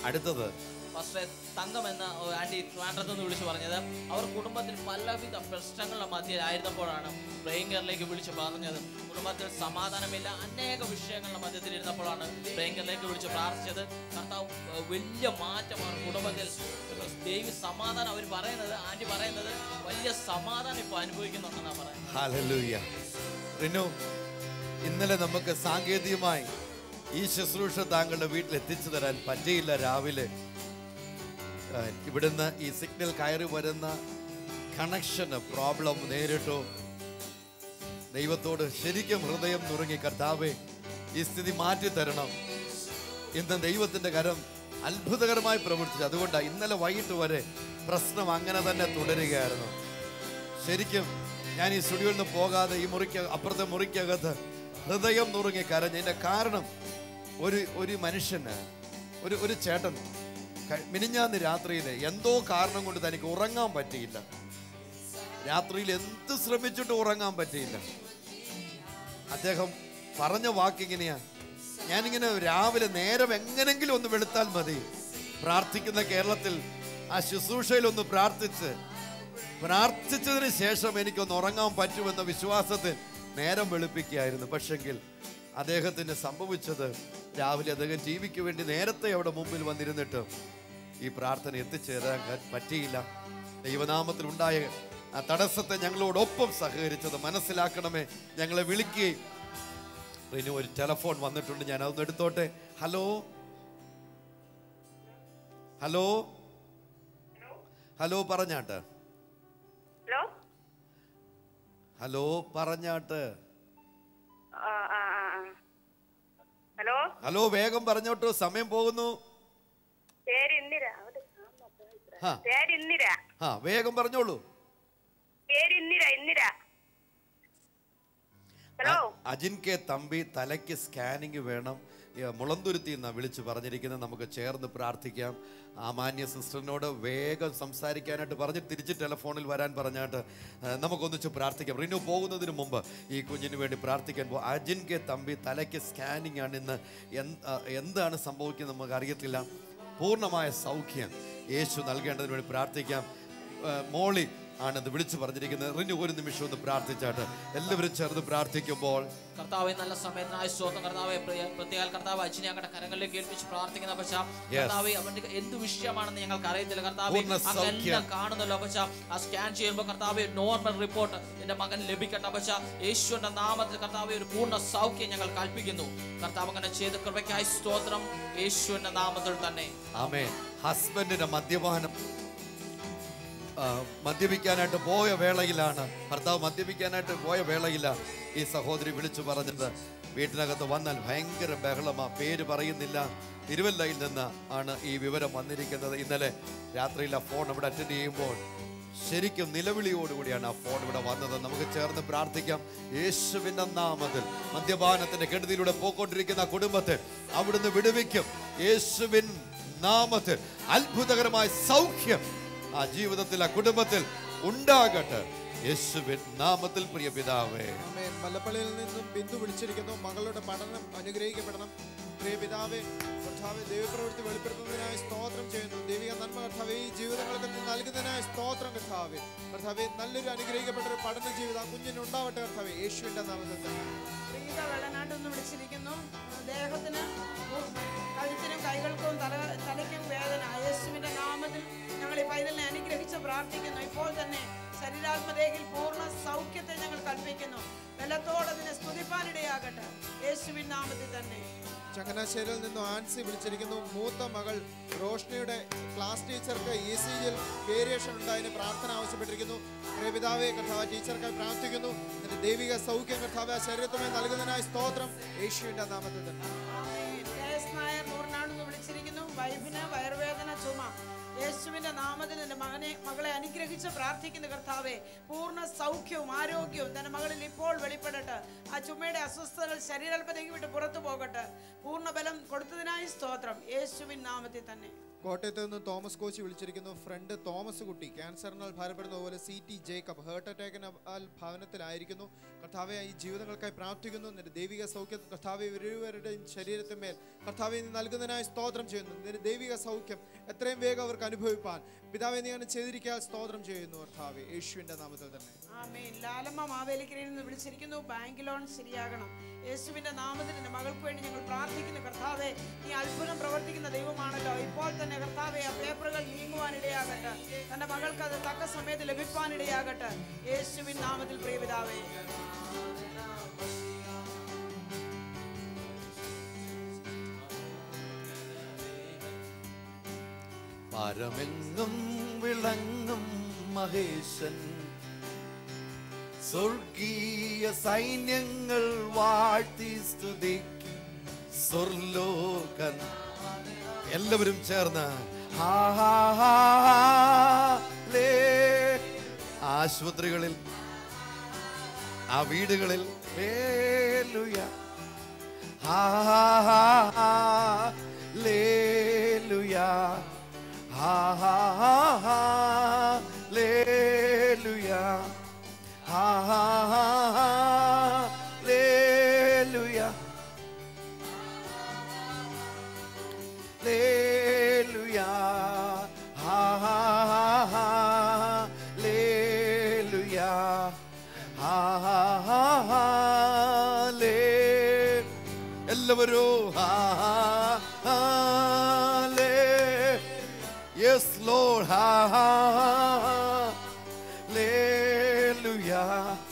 അടുത്തത് ഫസ്റ്റ് തങ്കം എന്ന ഒരു ആന്റി ട്രിവാൻഡ്രത്ത് നിന്ന് വിളിച്ചു പറഞ്ഞത് അവർ കുടുംബത്തിൽ പലവിധ പ്രശ്നങ്ങളുടെ മധ്യയിലായിരുന്നപ്പോഴാണ് പ്രിയങ്കറിലേക്ക് വിളിച്ചു പറഞ്ഞത് കുടുംബത്തിൽ സമാധാനമില്ല അനേക വിഷയങ്ങളുടെ മധ്യത്തിൽ ഇരുന്നപ്പോഴാണ് പ്രിയങ്കറിലേക്ക് വിളിച്ച് പ്രാർത്ഥിച്ചത് കർത്താവ് ഏഹ്, വലിയ മാറ്റമാണ് കുടുംബത്തിൽ ദൈവ സമാധാനം അവർ പറയുന്നത് ആന്റി പറയുന്നത് വലിയ സമാധാനം ഇപ്പോൾ അനുഭവിക്കുന്നുണ്ടെന്നാണ് പറയുന്നത് ഹല്ലേലൂയ റിനു ഇന്നലെ നമുക്ക് സാങ്കേതികമായി ഈ ശുശ്രൂഷ താങ്കളുടെ വീട്ടിൽ എത്തിച്ചു തരാൻ പറ്റിയില്ല രാവിലെ ആ, ഇവിടുന്ന് ഈ സിഗ്നൽ കയറി വരുന്ന കണക്ഷന് പ്രോബ്ലം നേരിട്ടു ദൈവത്തോട് ശരിക്കും ഹൃദയം നുറുങ്ങി കർത്താവേ ഈ സ്ഥിതി മാറ്റി തരണം ഇന്ന് ദൈവത്തിന്റെ കരം അത്ഭുതകരമായി പ്രവർത്തിച്ചു അതുകൊണ്ടാണ് ഇന്നലെ വൈകിട്ട് വരെ പ്രശ്നം അങ്ങനെ തന്നെ തുടരുകയായിരുന്നു ശരിക്കും ഞാൻ ഈ സ്റ്റുഡിയോയിൽ നിന്ന് പോകാതെ ഈ മുറിക്ക് അപ്പുറത്തെ മുറിക്കകത്ത് ഹൃദയം നുറുങ്ങി കരഞ്ഞു ഇതിന്റെ കാരണം ഒരു ഒരു മനുഷ്യന് ഒരു ഒരു ചേട്ടൻ ക- മിനിഞ്ഞാന്ന് രാത്രിയിൽ എന്തോ കാരണം കൊണ്ട് തനിക്ക് ഉറങ്ങാൻ പറ്റിയില്ല രാത്രിയിൽ എന്ത് ശ്രമിച്ചിട്ട് ഉറങ്ങാൻ പറ്റിയില്ല അദ്ദേഹം പറഞ്ഞ വാക്കിങ്ങനെയാ ഞാനിങ്ങനെ രാവിലെ നേരം എങ്ങനെങ്കിലും ഒന്ന് വെളുത്താൽ മതി പ്രാർത്ഥിക്കുന്ന കേരളത്തിൽ ആ ശുശ്രൂഷയിൽ ഒന്ന് പ്രാർത്ഥിച്ച് പ്രാർത്ഥിച്ചതിന് ശേഷം എനിക്കൊന്ന് ഉറങ്ങാൻ പറ്റുമെന്ന വിശ്വാസത്തിൽ നേരം വെളുപ്പിക്കുകയായിരുന്നു പക്ഷെങ്കിൽ അദ്ദേഹത്തിന് സംഭവിച്ചത് രാവിലെ അദ്ദേഹം ടി വിക്ക് വേണ്ടി നേരത്തെ അവിടെ മുമ്പിൽ വന്നിരുന്നിട്ട് ഈ പ്രാർത്ഥന എത്തിച്ചേരാൻ ക- പറ്റിയില്ല ദൈവനാമത്തിൽ ഉണ്ടായ ആ തടസ്സത്തെ ഞങ്ങളോടൊപ്പം സഹകരിച്ചത് മനസ്സിലാക്കണമേ ഞങ്ങളെ വിളിക്കുകയും ഇനി ഒരു ടെലഫോൺ വന്നിട്ടുണ്ട് ഞാൻ അതൊന്ന് എടുത്തോട്ടെ ഹലോ ഹലോ ഹലോ പറഞ്ഞാട്ട് ഹലോ ഹലോ പറഞ്ഞാട്ട് ആ ആ ആ ആ. ഹലോ ഹലോ വേഗം പറഞ്ഞോട്ടോ സമയം പോകുന്നു പേര് ഇന്ദിര അവിടെ കാണുന്നോ? ആ പേര് ഇന്ദിര ആ വേഗം പറഞ്ഞോളൂ പേര് ഇന്ദിര ഇന്ദിര ഹലോ അ- അജിൻ കെ തമ്പി തലയ്ക്ക് സ്കാനിങ് വേണം ഏ, മുളന്തുരുത്തി എന്നാണ് വിളിച്ചു പറഞ്ഞിരിക്കുന്നത് നമുക്ക് ചേർന്ന് പ്രാർത്ഥിക്കാം ആ മാന്യ സിസ്റ്ററിനോട് വേഗം സംസാരിക്കാനായിട്ട് പറഞ്ഞ് തിരിച്ച് ടെലിഫോണിൽ വരാൻ പറഞ്ഞാട്ട് ഏ, നമുക്കൊന്നിച്ച് പ്രാർത്ഥിക്കാം റിനു പോകുന്നതിന് മുമ്പ് ഈ കുഞ്ഞിന് വേണ്ടി പ്രാർത്ഥിക്കാൻ പോകും അജിൻ കെ തമ്പി തലയ്ക്ക് സ്കാനിങ് ആണ് ഇന്ന് എന്ത് ആ, എന്താണ് സംഭവിക്കുന്നത് നമുക്ക് അറിയത്തില്ല പൂർണ്ണമായ സൗഖ്യം യേശു നൽകേണ്ടതിന് വേണ്ടി പ്രാർത്ഥിക്കാം ഏ, മോളി ആണിത് വിളിച്ചു പറഞ്ഞിരിക്കുന്നത് റിനു ഒരു നിമിഷം ഒന്ന് പ്രാർത്ഥിച്ചാട്ട് എല്ലാവരും ചേർന്ന് പ്രാർത്ഥിക്കുമ്പോൾ കർത്താവെ നല്ല സമയത്തിനായി സ്വന്തം കർത്താവെ പ്രിയ- പ്രത്യേക കർത്താവ് അച്ഛനെ ഞങ്ങളുടെ കരങ്ങളിലേക്ക് ഏൽപ്പിച്ച് പ്രാർത്ഥിക്കുന്ന പക്ഷ കർത്താവെ അവന്റെ എന്ത് വിഷയമാണെന്ന് ഞങ്ങൾക്ക് അറിയത്തില്ല കർത്താവെ പൂർണ്ണ സൗഖ്യം. അങ്ങെല്ലാം കാണുന്നല്ലോ പക്ഷ ആ സ്കാൻ ചെയ്യുമ്പോൾ കർത്താവെ നോർമൽ റിപ്പോർട്ട് എന്റെ മകൻ ലഭിക്കട്ടെ പക്ഷ യേശുവിന്റെ നാമത്തിൽ കർത്താവെ ഒരു പൂർണ്ണ സൗഖ്യം ഞങ്ങൾ കൽപ്പിക്കുന്നു കർത്താവ് അങ്ങനെ ചെയ്ത കൃപയ്ക്കായി സ്തോത്രം യേശുവിന്റെ നാമത്തിൽ തന്നെ ആമേ ഹസ്ബൻഡിന്റെ മദ്യപാനം ആ, മദ്യപിക്കാനായിട്ട് പോയ വേളയിലാണ് ഭർത്താവ് മദ്യപിക്കാനായിട്ട് പോയ വേളയില ഈ സഹോദരി വിളിച്ചു പറഞ്ഞത് വീട്ടിനകത്ത് വന്നാൽ ഭയങ്കര ബഹളമാ പേര് പറയുന്നില്ല തിരുവല്ലയിൽ നിന്ന് ആണ് ഈ വിവരം വന്നിരിക്കുന്നത് ഇന്നലെ രാത്രിയിൽ ആ ഫോൺ ഇവിടെ അറ്റൻഡ് ചെയ്യുമ്പോൾ ശരിക്കും നിലവിളിയോടുകൂടിയാണ് ആ ഫോൺ ഇവിടെ വന്നത് നമുക്ക് ചേർന്ന് പ്രാർത്ഥിക്കാം യേശുവിന്റെ നാമത്തിൽ മദ്യപാനത്തിന്റെ കെടുതിയിലൂടെ പോയിക്കൊണ്ടിരിക്കുന്ന ആ കുടുംബത്തെ അവിടുന്ന് വിടുവിക്കും യേശുവിൻ നാമത്തിൽ അത്ഭുതകരമായ സൗഖ്യം ആ ജീവിതത്തിൽ ആ കുടുംബത്തിൽ ഉണ്ടാകട്ടെ യേശുവിൻ നാമത്തിൽ പ്രിയ പിതാവേ ആമേൻ മല്ലപ്പള്ളിയിൽ നിന്നും ബിന്ദു വിളിച്ചിരിക്കുന്നു മകളുടെ പഠനം അനുഗ്രഹിക്കപ്പെടണം പ്രിയ പിതാവേ കർത്താവെ ദൈവപ്രവൃത്തി വെളിപ്പെടുത്തുന്നതിനായി സ്തോത്രം ചെയ്യുന്നു ദൈവിക നന്മ കർത്താവെ ഈ ജീവിതങ്ങൾക്ക് നീ നൽകുന്നതിനായി സ്തോത്രം കർത്താവെ കർത്താവെ നല്ലൊരു അനുഗ്രഹിക്കപ്പെട്ട ഒരു പഠന ജീവിതം ആ കുഞ്ഞിന് ഉണ്ടാവട്ടെ കർത്താവെ യേശുവിന്റെ നാമത്തിൽ തന്നെ പ്രീത വെള്ളനാട്ടൊന്ന് വിളിച്ചിരിക്കുന്നു ദേഹത്തിന് കഴുത്തിനും കൈകൾക്കും തല തലയ്ക്കും വേദന യേശുവിന്റെ നാമത്തിൽ ഞങ്ങൾ ഈ പൈതലിനെ അനുഗ്രഹിച്ച് പ്രാർത്ഥിക്കുന്നു ഇപ്പോൾ തന്നെ ശരീരാത്മദേഹിൽ പൂർണ്ണ സൗഖ്യത്തെ ഞങ്ങൾ കൽപ്പിക്കുന്നു ബലത്തോടെ അതിനെ സ്തുതിപ്പാനിടയാകട്ടെ യേശുവിൻ നാമത്തിൽ തന്നെ ചങ്ങനാശ്ശേരിയിൽ നിന്നും ആൻസി വിളിച്ചിരിക്കുന്നു മൂത്ത മകൾ റോഷ്നിയുടെ ക്ലാസ് ടീച്ചർക്ക് ഇ സി ജിയിൽ വേരിയേഷൻ ഉണ്ടായതിന് പ്രാർത്ഥന ആവശ്യപ്പെട്ടിരിക്കുന്നു പ്രിയപിതാവെ കർത്താവ് ടീച്ചർക്കായി പ്രാർത്ഥിക്കുന്നു എന്നിട്ട് ദൈവിക സൗഖ്യം കർത്താവ് ആ ശരീരത്തുമായി നൽകുന്നതിനായി സ്തോത്രം യേശുവിന്റെ നാമത്തിൽ തന്നെ ആമേൻ. കെ എസ് നായർ നൂറിനാണെന്ന് വിളിച്ചിരിക്കുന്നു വൈഫിന് വയറുവേദന ചുമ യേശുവിന്റെ നാമത്തിൽ എൻ്റെ മകനെ മകളെ അനുഗ്രഹിച്ച് പ്രാർത്ഥിക്കുന്ന കർത്താവെ പൂർണ്ണ സൗഖ്യവും ആരോഗ്യവും തന്റെ മകളിൽ ഇപ്പോൾ വെളിപ്പെടട്ടെ ആ ചുമയുടെ അസ്വസ്ഥതകൾ ശരീരൽപ്പതയ്ക്ക് വിട്ട് പുറത്തു പോകട്ടെ പൂർണ്ണ ബലം കൊടുത്തതിനായി സ്തോത്രം യേശുവിൻ നാമത്തിൽ തന്നെ കോട്ടയത്ത് നിന്ന് തോമസ് കോച്ചി വിളിച്ചിരിക്കുന്നു ഫ്രണ്ട് തോമസ് കുട്ടി ക്യാൻസറിനാൽ ഭാരപ്പെടുന്ന പോലെ സി ടി ജേക്കബ് ഹാർട്ട് അറ്റാക്കിനാൽ ഭവനത്തിലായിരിക്കുന്നു കർത്താവെ ഈ ജീവിതങ്ങൾക്കായി പ്രാർത്ഥിക്കുന്നു നിന്റെ ദൈവിക സൗഖ്യം കർത്താവെ ഇരുവരുടെയും ശരീരത്തിന്മേൽ കർത്താവെ നീ നൽകുന്നതിനായി സ്തോത്രം ചെയ്യുന്നു നിന്റെ ദൈവിക സൗഖ്യം എത്രയും വേഗം അവർക്ക് അനുഭവിപ്പാൻ പിതാവെ നീ അങ്ങനെ ചെയ്തിരിക്കാൻ സ്തോത്രം ചെയ്യുന്നു കർത്താവെ യേശുവിന്റെ നാമത്തിൽ തന്നെ ആമേൻ ലാലമ്മ മാവേലിക്കരയിൽ നിന്ന് വിളിച്ചിരിക്കുന്നു ബാങ്ക് ലോൺ ശരിയാകണം യേശുവിന്റെ നാമത്തിൽ എൻ്റെ മകൾക്ക് വേണ്ടി ഞങ്ങൾ പ്രാർത്ഥിക്കുന്നു കർത്താവെ നീ അത്ഭുതം പ്രവർത്തിക്കുന്ന ദൈവമാണല്ലോ ഇപ്പോൾ തന്നെ കർത്താവെ ആ പേപ്പറുകൾ നീങ്ങുവാനിടയാകട്ടെ തന്റെ മകൾക്ക് അത് തക്ക സമയത്ത് ലഭിക്കാനിടയാകട്ടെ യേശുവിൻ നാമത്തിൽ പ്രിയപിതാവേ പരമെങ്ങും വിളങ്ങും മഹേശൻ സ്വർഗീയ സൈന്യങ്ങൾ വാഴ്ത്തി സ്തുതിക്കും സ്വർലോകൻ എല്ലാവരും ചേർന്ന് ഹാ ഹാ ഹാ ലേ. ആശുപത്രികളിൽ ആ വീടുകളിൽ ഹല്ലേലൂയ. ഹാ ഹാ ഹാ ഹാ ലേലുയ. ഹാ ഹാ ഹാ ഹാ ലേലുയ. ഹാ ഹാ ഹാ ഹാ ലേലുയ. ലേലുയ. ഹാ ഹാ ഹാ ഹാ ലേലുയ. ഹാ ഹാ ഹാ ഹാ ലേ. എല്ലാവരും ഹാ ഹാ ഹാ ലേ. Yes, Lord. Ha ha ha. Hallelujah.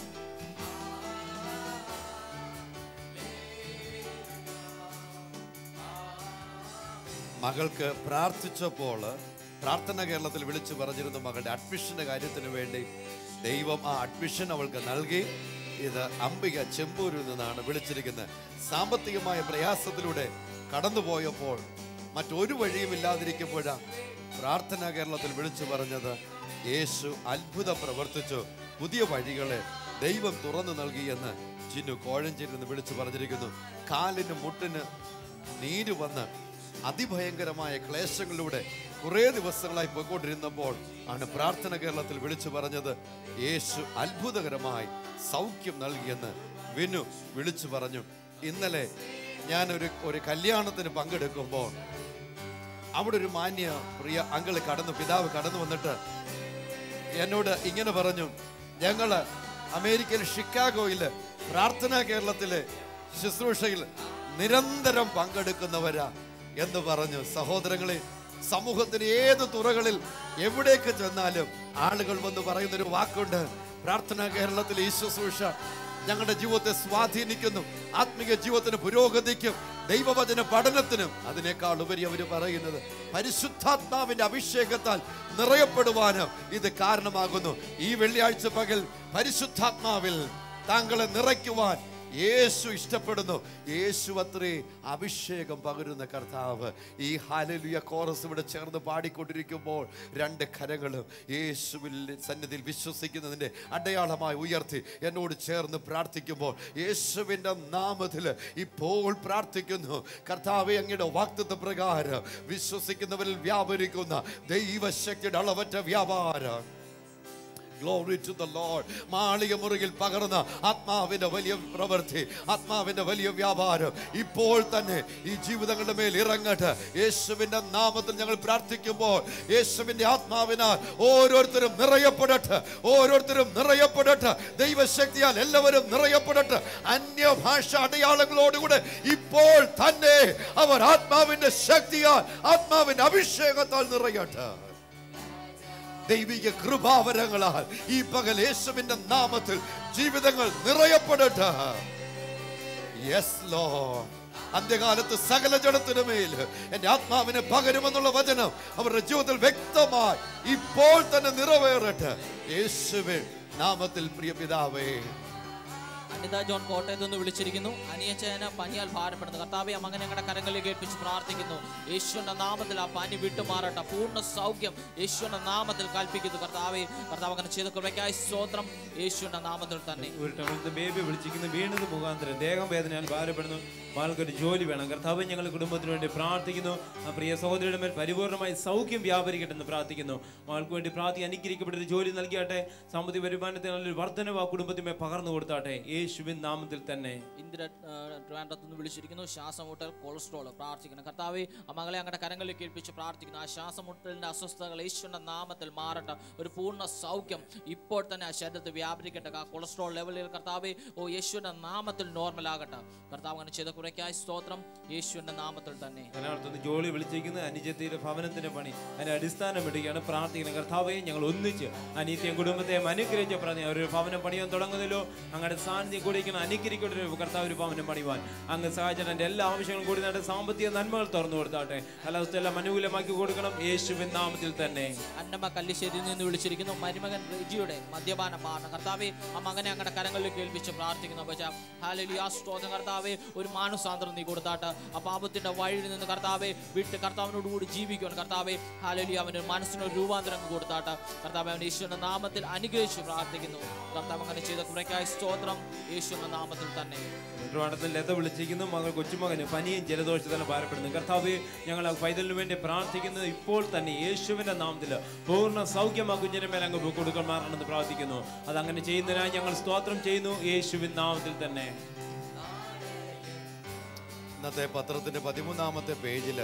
മകൾക്ക് പ്രാർത്ഥിച്ചപ്പോൾ പ്രാർത്ഥന കേരളത്തിൽ വിളിച്ചു പറഞ്ഞിരുന്നു മകളുടെ അഡ്മിഷന്റെ കാര്യത്തിന് വേണ്ടി ദൈവം ആ അഡ്മിഷൻ അവൾക്ക് നൽകി ഇത് അംബിക ചെമ്പൂരിൽ നിന്നാണ് വിളിച്ചിരിക്കുന്നത് സാമ്പത്തികമായ പ്രയാസത്തിലൂടെ കടന്നുപോയപ്പോൾ മറ്റൊരു വഴിയും ഇല്ലാതിരിക്കുമ്പോഴാണ് പ്രാർത്ഥന കേരളത്തിൽ വിളിച്ചു പറഞ്ഞത് യേശു അത്ഭുതം പ്രവർത്തിച്ചു പുതിയ വഴികളെ ദൈവം തുറന്നു നൽകിയെന്ന് ചിന്നു കോഴഞ്ചേരി നിന്ന് വിളിച്ചു പറഞ്ഞിരിക്കുന്നു കാലിന് മുട്ടിന് നീര് വന്ന് അതിഭയങ്കരമായ ക്ലേശങ്ങളിലൂടെ കുറേ ദിവസങ്ങളായി പോയിക്കൊണ്ടിരുന്നപ്പോൾ ആണ് പ്രാർത്ഥന കേരളത്തിൽ വിളിച്ചു പറഞ്ഞത് യേശു അത്ഭുതകരമായി സൗഖ്യം നൽകിയെന്ന് വിനു വിളിച്ചു പറഞ്ഞു ഇന്നലെ ഞാൻ ഒരു ഒരു കല്യാണത്തിന് പങ്കെടുക്കുമ്പോൾ അവിടെ ഒരു മാന്യ പ്രിയ അങ്കിള് കടന്നു പിതാവ് കടന്നു വന്നിട്ട് എന്നോട് ഇങ്ങനെ പറഞ്ഞു ഞങ്ങള് അമേരിക്കയിൽ ഷിക്കാഗോയില് പ്രാർത്ഥനാ കേരളത്തിലെ ശുശ്രൂഷയിൽ നിരന്തരം പങ്കെടുക്കുന്നവരാ എന്ന് പറഞ്ഞു സഹോദരങ്ങളെ സമൂഹത്തിന് ഏത് തുറകളിൽ എവിടേക്ക് ചെന്നാലും ആളുകൾ വന്ന് പറയുന്നൊരു വാക്കുണ്ട് പ്രാർത്ഥനാ കേരളത്തിലെ ഈ ശുശ്രൂഷ ഞങ്ങളുടെ ജീവിതത്തെ സ്വാധീനിക്കുന്നു ആത്മീയ ജീവിതത്തിന് പുരോഗതിക്കും ദൈവവചന പഠനത്തിനും അതിനേക്കാൾ ഉപരി അവർ പറയുന്നത് പരിശുദ്ധാത്മാവിന്റെ അഭിഷേകത്താൽ നിറയപ്പെടുവാനും ഇത് കാരണമാകുന്നു ഈ വെള്ളിയാഴ്ച പകൽ പരിശുദ്ധാത്മാവിൽ താങ്കളെ നിറയ്ക്കുവാൻ യേശു ഇഷ്ടപ്പെടുന്നു യേശു അത്രേ അഭിഷേകം പകരുന്ന കർത്താവ് ഈ ഹാലലുയ കോറസ് ഇവിടെ ചേർന്ന് പാടിക്കൊണ്ടിരിക്കുമ്പോൾ രണ്ട് കരങ്ങളും യേശുവിൽ സന്നിധിയിൽ വിശ്വസിക്കുന്നതിൻ്റെ അടയാളമായി ഉയർത്തി എന്നോട് ചേർന്ന് പ്രാർത്ഥിക്കുമ്പോൾ യേശുവിൻ്റെ നാമത്തിൽ ഇപ്പോൾ പ്രാർത്ഥിക്കുന്നു കർത്താവെ അങ്ങയുടെ വാക്തത്വ പ്രകാരം വിശ്വസിക്കുന്നവരിൽ വ്യാപരിക്കുന്ന ദൈവശക്തിയുടെ അളവറ്റ വ്യാപാരം ഗ്ലോറി ടു ദ ലോർഡ് മാളിക മുറിയിൽ പകർന്ന ആത്മാവിന്റെ വലിയ പ്രവൃത്തി ആത്മാവിന്റെ വലിയ വ്യാപാരം ഇപ്പോൾ തന്നെ ഈ ജീവിതങ്ങളുടെ മേൽ ഇറങ്ങട്ടെ യേശുവിന്റെ നാമത്തിൽ ഞങ്ങൾ പ്രാർത്ഥിക്കുമ്പോൾ യേശുവിന്റെ ആത്മാവിനാൽ ഓരോരുത്തരും നിറയപ്പെടട്ടെ ഓരോരുത്തരും നിറയപ്പെടട്ടെ ദൈവശക്തിയാൽ എല്ലാവരും നിറയപ്പെടട്ടെ അന്യഭാഷ അടയാളങ്ങളോടുകൂടെ ഇപ്പോൾ തന്നെ അവർ ആത്മാവിന്റെ ശക്തിയാൽ ആത്മാവിന്റെ അഭിഷേകത്താൽ നിറയട്ടെ ദൈവിക കൃപാവരങ്ങളാൽ ഈ പകൽ യേശുവിന്റെ നാമത്തിൽ ജീവിതങ്ങൾ നിറയപ്പെടട്ടെ യെസ് ലോ അന്ത്യകാലത്ത് സകല ജഡത്തിനു മേൽ എന്റെ ആത്മാവിനെ പകരുമെന്നുള്ള വചനം അവരുടെ ജീവിതത്തിൽ വ്യക്തമായി ഇപ്പോൾ തന്നെ നിറവേറട്ടെ യേശുവിൻ നാമത്തിൽ പ്രിയ പിതാവേ അനിത ജോൺ കോട്ടയത്ത് നിന്ന് വിളിച്ചിരിക്കുന്നു അനിയച്ചേന പനിയാൽ ഭാരപ്പെടുന്നു കർത്താവെ ആ മകനെ ഞങ്ങളുടെ കരങ്ങളിലേക്ക് ഏൽപ്പിച്ച് പ്രാർത്ഥിക്കുന്നു യേശുവിന്റെ നാമത്തിൽ ആ പനി വിട്ടുമാറട്ടെ പൂർണ്ണ സൗഖ്യം യേശുവിന്റെ നാമത്തിൽ കൽപ്പിക്കുന്നു കർത്താവെ കർത്താവ് അങ്ങനെ ചെയ്ത കൃപയ്ക്കായി സ്തോത്രം യേശുവിന്റെ നാമത്തിൽ തന്നെ ഒരു ടൗണിലത്തെ ബേബി വിളിച്ചിരിക്കുന്ന വീണത് മുഖാന്തരം ദേഹം വേദനയാൽ ഭാരപ്പെടുന്നു മകൾക്കൊരു ജോലി വേണം കർത്താവ് ഞങ്ങളുടെ കുടുംബത്തിന് വേണ്ടി പ്രാർത്ഥിക്കുന്നു ആ പ്രിയ സഹോദരിയുടെ മേൽ പരിപൂർണമായി സൗഖ്യം വ്യാപരിക്കട്ടെ എന്ന് പ്രാർത്ഥിക്കുന്നു മകൾക്ക് വേണ്ടി പ്രാർത്ഥി അനുഗ്രഹിക്കപ്പെട്ട ഒരു ജോലി നൽകിയാട്ടെ സാമ്പത്തിക വരുമാനത്തിന് നല്ലൊരു വർധനവ് ആ കുടുംബത്തിന്മേൽ പകർന്നു കൊടുത്താട്ടെ യേശുവിൻ നാമത്തിൽ തന്നെ ഇന്ദിര ആ, ട്രിവാൻഡ്രത്ത് നിന്ന് വിളിച്ചിരിക്കുന്നു ശ്വാസമുട്ടൽ കൊളസ്ട്രോൾ പ്രാർത്ഥിക്കണം കർത്താവെ ആ മകളെ അങ്ങയുടെ കരങ്ങളിലേക്ക് ഏൽപ്പിച്ച് പ്രാർത്ഥിക്കുന്നു ആ ശ്വാസമുട്ടലിന്റെ അസ്വസ്ഥതകൾ യേശുവിന്റെ നാമത്തിൽ മാറട്ടെ ഒരു പൂർണ്ണ സൗഖ്യം ഇപ്പോൾ തന്നെ ആ ശരീരത്തിൽ വ്യാപരിക്കട്ടെ ആ കൊളസ്ട്രോൾ ലെവലിൽ കർത്താവെ ഓ യേശുവിന്റെ നാമത്തിൽ നോർമൽ ആകട്ടെ കർത്താവ് അങ്ങനെ ചെയ്ത കുറയ്ക്കായി സ്തോത്രം യേശുവിന്റെ നാമത്തിൽ തന്നെ അതിനടുത്തുനിന്ന് ജോലി വിളിച്ചിരിക്കുന്നത് അനുജത്തിയുടെ ഭവനത്തിന്റെ പണി അതിന്റെ അടിസ്ഥാനം ഇടുകയാണ് പ്രാർത്ഥിക്കുന്നത് കർത്താവെ ഞങ്ങൾ ഒന്നിച്ച് അനീത്യം കുടുംബത്തെയും അനുഗ്രഹിച്ച പറഞ്ഞു ഒരു ഭവനം പണിയാൻ തുടങ്ങുന്നതിലോ അങ്ങയുടെ സാന്നിധ്യം കൂടിയിരിക്കണം അനുഗ്രഹിക്കട്ടെ ഒരു കർത്താവ് ഒരു ഭവനം പണിയുവാൻ അങ്ങ് സഹായിച്ചാൽ എൻ്റെ എല്ലാ ആവശ്യങ്ങളും കൂടി നേടെ സാമ്പത്തിക നന്മകൾ തുറന്നു കൊടുത്താട്ടെ കാലാവസ്ഥ എല്ലാം അനുകൂലമാക്കി കൊടുക്കണം യേശുവിൻ നാമത്തിൽ തന്നെ അന്നമ്മ കല്ലിശ്ശേരിയിൽ നിന്ന് വിളിച്ചിരിക്കുന്നു മരുമകൻ റിജിയുടെ മദ്യപാന പാഠം കർത്താവെ ആ മകനെ അങ്ങയുടെ കരങ്ങളിലേക്ക് ഏൽപ്പിച്ച് പ്രാർത്ഥിക്കുന്നു പക്ഷേ ഹാലലിയാ സ്തോത്രം കർത്താവെ ഒരു മാനുസാന്തരം നീ കൊടുത്താട്ട് ആ പാപത്തിന്റെ വഴിയിൽ നിന്ന് കർത്താവെ വിട്ട് കർത്താവിനോട് കൂടി ജീവിക്കുവാൻ കർത്താവെ ഹാലലി അവന് മനസ്സിനൊരു രൂപാന്തരം കൊടുത്താട്ട് കർത്താവ് അവൻ യേശുവിന്റെ നാമത്തിൽ അനുഗ്രഹിച്ച് പ്രാർത്ഥിക്കുന്നു കർത്താവ് അങ്ങനെ ചെയ്ത കുറയ്ക്കായി സ്തോത്രം യേശുവിന്റെ നാമത്തിൽ തന്നെ ട്രിവാണ്ടത്തിൽ ലത വിളിച്ചിരിക്കുന്നു മകൾ കൊച്ചുമകന് പനിയും ജലദോഷത്തിലും ഭാരപ്പെടുന്നു കർത്താവ് ഞങ്ങൾ ആ പൈതലിന് വേണ്ടി പ്രാർത്ഥിക്കുന്നത് ഇപ്പോൾ തന്നെ യേശുവിന്റെ നാമത്തിൽ പൂർണ്ണ സൗഖ്യം ആ കുഞ്ഞിന്റെ മേൽ അങ്ങ് കൊടുക്കമാറണമെന്ന് പ്രാർത്ഥിക്കുന്നു അതങ്ങനെ ചെയ്യുന്നതിനായി ഞങ്ങൾ സ്തോത്രം ചെയ്യുന്നു യേശുവിൻ നാമത്തിൽ തന്നെ ഇന്നത്തെ പത്രത്തിന്റെ പതിമൂന്നാമത്തെ പേജില്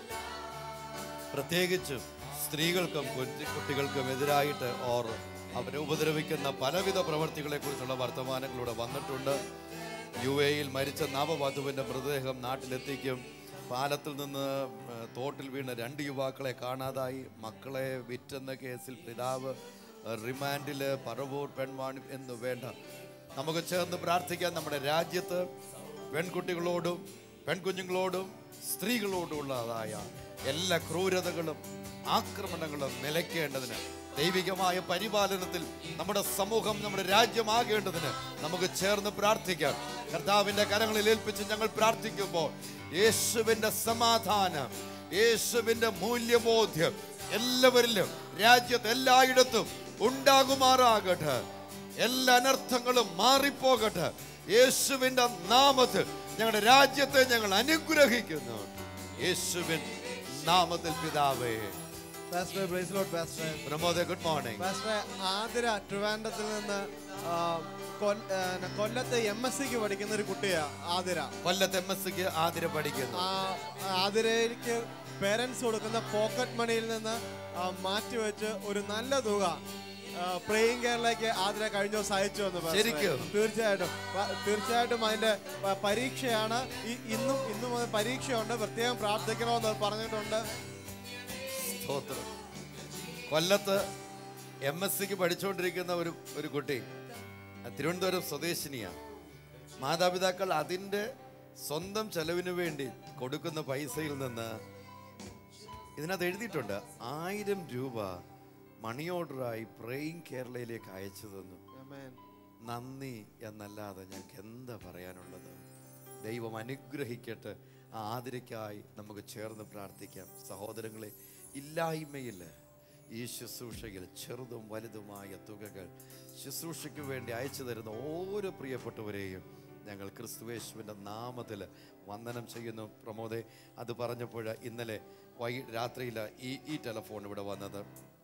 പ്രത്യേകിച്ചും സ്ത്രീകൾക്കും കുട്ടി- കുട്ടികൾക്കും എതിരായിട്ട് ഓർ അവരെ ഉപദ്രവിക്കുന്ന പലവിധ പ്രവർത്തികളെ കുറിച്ചുള്ള വർത്തമാനങ്ങളിലൂടെ വന്നിട്ടുണ്ട് യു എയിൽ മരിച്ച നവവധുവിന്റെ മൃതദേഹം നാട്ടിലെത്തിക്കും പാലത്തിൽ നിന്ന് ഏർ, തോട്ടിൽ വീണ രണ്ട് യുവാക്കളെ കാണാതായി മക്കളെ വിറ്റെന്ന കേസിൽ പിതാവ് ഏർ, റിമാൻഡില് പറവൂർ പെൺവാണി എന്ന് വേണ്ട നമുക്ക് ചേർന്ന് പ്രാർത്ഥിക്കാൻ നമ്മുടെ രാജ്യത്ത് പെൺകുട്ടികളോടും പെൺകുഞ്ഞുങ്ങളോടും സ്ത്രീകളോടുള്ളതായ എല്ലാ ക്രൂരതകളും ആക്രമണങ്ങളും നിലയ്ക്കേണ്ടതിന് ദൈവികമായ പരിപാലനത്തിൽ നമ്മുടെ സമൂഹം നമ്മുടെ രാജ്യമാകേണ്ടതിന് നമുക്ക് ചേർന്ന് പ്രാർത്ഥിക്കാം കർത്താവിന്റെ കരങ്ങളിൽ ഏൽപ്പിച്ച് ഞങ്ങൾ പ്രാർത്ഥിക്കുമ്പോൾ യേശുവിന്റെ സമാധാനം യേശുവിന്റെ മൂല്യബോധ്യം എല്ലാവരിലും രാജ്യത്ത് എല്ലായിടത്തും ഉണ്ടാകുമാറാകട്ടെ എല്ലാ അനർത്ഥങ്ങളും മാറിപ്പോകട്ടെ യേശുവിന്റെ നാമത്തിൽ ഞങ്ങളുടെ രാജ്യത്തെ ഞങ്ങൾ അനുഗ്രഹിക്കുന്നു യേശുവിൻ നാമത്തിൽ പിതാവേ pastor praise Lord pastor Pramoda good morning pastor Athira ട്രിവാൻഡത്തിൽ നിന്ന് ആ, കൊൽ- ആ, കൊല്ലത്ത് എം എസ് സിക്ക് പഠിക്കുന്ന ഒരു കുട്ടിയാ ആതിര കൊല്ലത്ത് എം എസ് സിക്ക് ആതിര പഠിക്കുന്നു ആ ആതിരയ്ക്ക് പേരൻസ് കൊടുക്കുന്ന പോക്കറ്റ് മണിയിൽ നിന്ന് ആ, മാറ്റിവെച്ച് ഒരു നല്ല തുക പ്രേയിങ് കേരളയ്ക്ക് ആതിര കഴിഞ്ഞ ദിവസം അയച്ചു വന്നു പാസ്റ്ററെ. ശരിക്കും? തീർച്ചയായിട്ടും പ- തീർച്ചയായിട്ടും അതിന്റെ പ- പരീക്ഷയാണ് ഈ- ഇന്നും ഇന്നും അത് പരീക്ഷയുണ്ട് പ്രത്യേകം പ്രാർത്ഥിക്കണമെന്ന് പറഞ്ഞിട്ടുണ്ട് സ്തോത്രം കൊല്ലത്ത് എം എസ് സിക്ക് പഠിച്ചുകൊണ്ടിരിക്കുന്ന ഒരു ഒരു കുട്ടി ആ, തിരുവനന്തപുരം സ്വദേശിനിയാണ് മാതാപിതാക്കൾ അതിൻ്റെ സ്വന്തം ചെലവിന് വേണ്ടി കൊടുക്കുന്ന പൈസയിൽ നിന്ന് ഇതിനകത്ത് എഴുതിയിട്ടുണ്ട് ആയിരം രൂപ മണി ഓർഡറായി പ്രേയിങ് കേരളയിലേക്ക് അയച്ചു തന്നു Amen. നന്ദി എന്നല്ലാതെ ഞങ്ങൾക്ക് എന്താ പറയാനുള്ളത് ദൈവം അനുഗ്രഹിക്കട്ടെ ആ ആതിരയ്ക്കായി നമുക്ക് ചേർന്ന് പ്രാർത്ഥിക്കാം സഹോദരങ്ങളെ ഇല്ലായ്മയിൽ ഈ ശുശ്രൂഷയിൽ ചെറുതും വലുതുമായ തുകകൾ ശുശ്രൂഷയ്ക്ക് വേണ്ടി അയച്ചു തരുന്ന ഓരോ പ്രിയപ്പെട്ടവരെയും ഞങ്ങൾ ക്രിസ്തുവേശുവിൻ്റെ നാമത്തിൽ വന്ദനം ചെയ്യുന്നു പ്രമോദെ അത് പറഞ്ഞപ്പോൾ ഇന്നലെ വൈ രാത്രിയിൽ ഈ ഈ ടെലഫോൺ ഇവിടെ വന്നത്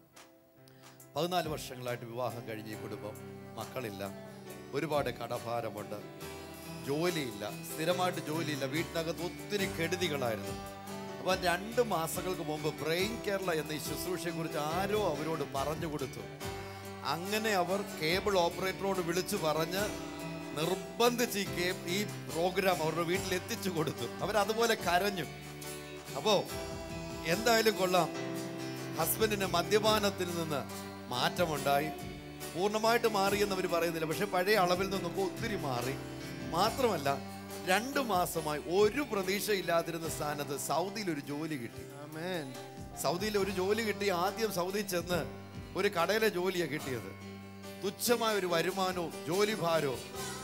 പതിനാല് വർഷങ്ങളായിട്ട് വിവാഹം കഴിഞ്ഞ ഈ കുടുംബം മക്കളില്ല ഒരുപാട് കടഭാരമുണ്ട് ജോലിയില്ല സ്ഥിരമായിട്ട് ജോലിയില്ല വീട്ടിനകത്ത് ഒത്തിരി കെടുതികളായിരുന്നു അപ്പം രണ്ട് മാസങ്ങൾക്ക് മുമ്പ് ബ്രെയിൻ കേരള എന്ന ഈ ശുശ്രൂഷയെക്കുറിച്ച് ആരോ അവരോട് പറഞ്ഞു കൊടുത്തു അങ്ങനെ അവർ കേബിൾ ഓപ്പറേറ്ററോട് വിളിച്ചു പറഞ്ഞ് നിർബന്ധിച്ച് ഈ കേ ഈ പ്രോഗ്രാം അവരുടെ വീട്ടിൽ എത്തിച്ചു കൊടുത്തു അവരതുപോലെ കരഞ്ഞു അപ്പോൾ എന്തായാലും കൊള്ളാം ഹസ്ബൻഡിന് മദ്യപാനത്തിൽ നിന്ന് മാറ്റമുണ്ടായി പൂർണ്ണമായിട്ട് മാറിയെന്ന് അവർ പറയുന്നില്ല പക്ഷെ പഴയ അളവിൽ നിന്നൊക്കെ ഒത്തിരി മാറി മാത്രമല്ല രണ്ട് മാസമായി ഒരു പ്രതീക്ഷയില്ലാതിരുന്ന സ്ഥാനത്ത് സൗദിയിൽ ഒരു ജോലി കിട്ടി Amen. സൗദിയിൽ ഒരു ജോലി കിട്ടി ആദ്യം സൗദിയിൽ ചെന്ന് ഒരു കടയിലെ ജോലിയാണ് കിട്ടിയത് തുച്ഛമായ ഒരു വരുമാനവും ജോലി ഭാരവും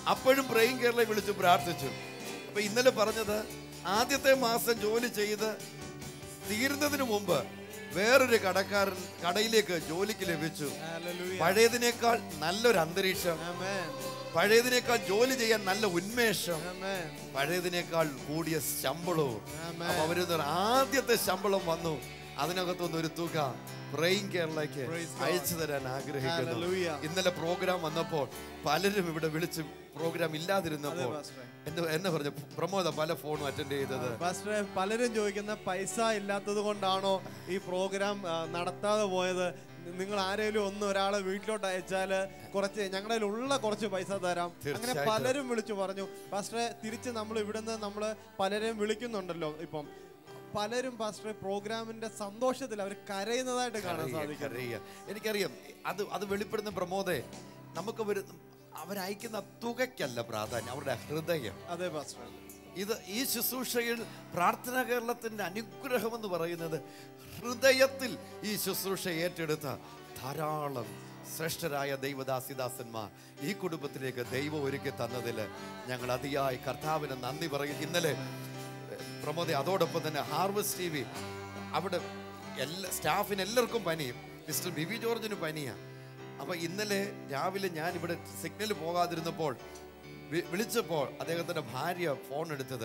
അപ്പോഴും പ്രേയും കേരള വിളിച്ചു പ്രാർത്ഥിച്ചു അപ്പൊ ഇന്നലെ പറഞ്ഞത് ആദ്യത്തെ മാസം ജോലി ചെയ്ത് തീരുന്നതിന് മുമ്പ് വേറൊരു കടക്കാരൻ കടയിലേക്ക് ജോലിക്ക് ലഭിച്ചു Hallelujah. പഴയതിനേക്കാൾ നല്ലൊരു അന്തരീക്ഷം Amen. പഴയതിനേക്കാൾ ജോലി ചെയ്യാൻ നല്ല ഉന്മേഷം Amen. പഴയതിനേക്കാൾ കൂടിയ ശമ്പളവും Amen. അപ്പൊ അവര് ഒരു ആദ്യത്തെ ശമ്പളം വന്നു അതിനകത്തുനിന്ന് ഒരു തുക പ്രൈം കേരളയ്ക്ക് Praise God. അയച്ചു തരാൻ ആഗ്രഹിക്കുന്നു Hallelujah. ഇന്നലെ പ്രോഗ്രാം വന്നപ്പോൾ പലരും ഇവിടെ വിളിച്ച് പ്രോഗ്രാം ഇല്ലാതിരുന്നപ്പോൾ അതെ, പാസ്റ്ററെ. എന്ത് എന്നെ പറഞ്ഞു പ്രമോദ പല ഫോണും അറ്റൻഡ് ചെയ്തത് പാസ്റ്ററെ പലരും ചോദിക്കുന്ന പൈസ ഇല്ലാത്തത് കൊണ്ടാണോ ഈ പ്രോഗ്രാം ആ, നടത്താതെ പോയത് നിങ്ങൾ ആരെങ്കിലും ഒന്ന് ഒരാളെ വീട്ടിലോട്ട് അയച്ചാല് കുറച്ച് ഞങ്ങളുടെ ഉള്ള കുറച്ച് പൈസ തരാം അങ്ങനെ തീർച്ചയായിട്ടും. പലരും വിളിച്ചു പറഞ്ഞു പാസ്റ്ററെ തിരിച്ച് നമ്മൾ ഇവിടുന്ന് നമ്മൾ പലരെയും വിളിക്കുന്നുണ്ടല്ലോ ഇപ്പം പലരും പാസ്റ്ററെ പ്രോഗ്രാമിന്റെ സന്തോഷത്തിൽ അവർ കരയുന്നതായിട്ട് കാണാൻ അറിയാം, സാധിക്കും അറിയാം. എനിക്കറിയാം അത് അത് വെളിപ്പെടുന്ന പ്രമോദെ നമുക്ക് ഒരു അവരയക്കുന്ന തുകയ്ക്കല്ല പ്രാധാന്യം അവരുടെ ഹൃദയം അതെ പാസ്റ്ററെ ഇത് ഈ ശുശ്രൂഷയിൽ പ്രാർത്ഥന കേരളത്തിന്റെ അനുഗ്രഹം എന്ന് പറയുന്നത് ഹൃദയത്തിൽ ഈ ശുശ്രൂഷ ഏറ്റെടുത്ത ധാരാളം ശ്രേഷ്ഠരായ ദൈവദാസിദാസന്മാർ ഈ കുടുംബത്തിലേക്ക് ദൈവം ഒരുക്കി തന്നതിൽ ഞങ്ങൾ അതിയായി കർത്താവിന് നന്ദി പറയും ഇന്നലെ ഏഹ്, പ്രമോദെ അതോടൊപ്പം തന്നെ ഹാർവസ്റ്റ് ടി വി അവിടെ എല്ലാ സ്റ്റാഫിന് എല്ലാവർക്കും പനിയും മിസ്റ്റർ ബിബി ജോർജിന് പനിയാണ് അപ്പൊ ഇന്നലെ രാവിലെ ഞാൻ ഇവിടെ സിഗ്നൽ പോകാതിരുന്നപ്പോൾ വി- വിളിച്ചപ്പോൾ അദ്ദേഹത്തിന്റെ ഭാര്യ ഫോൺ എടുത്തത്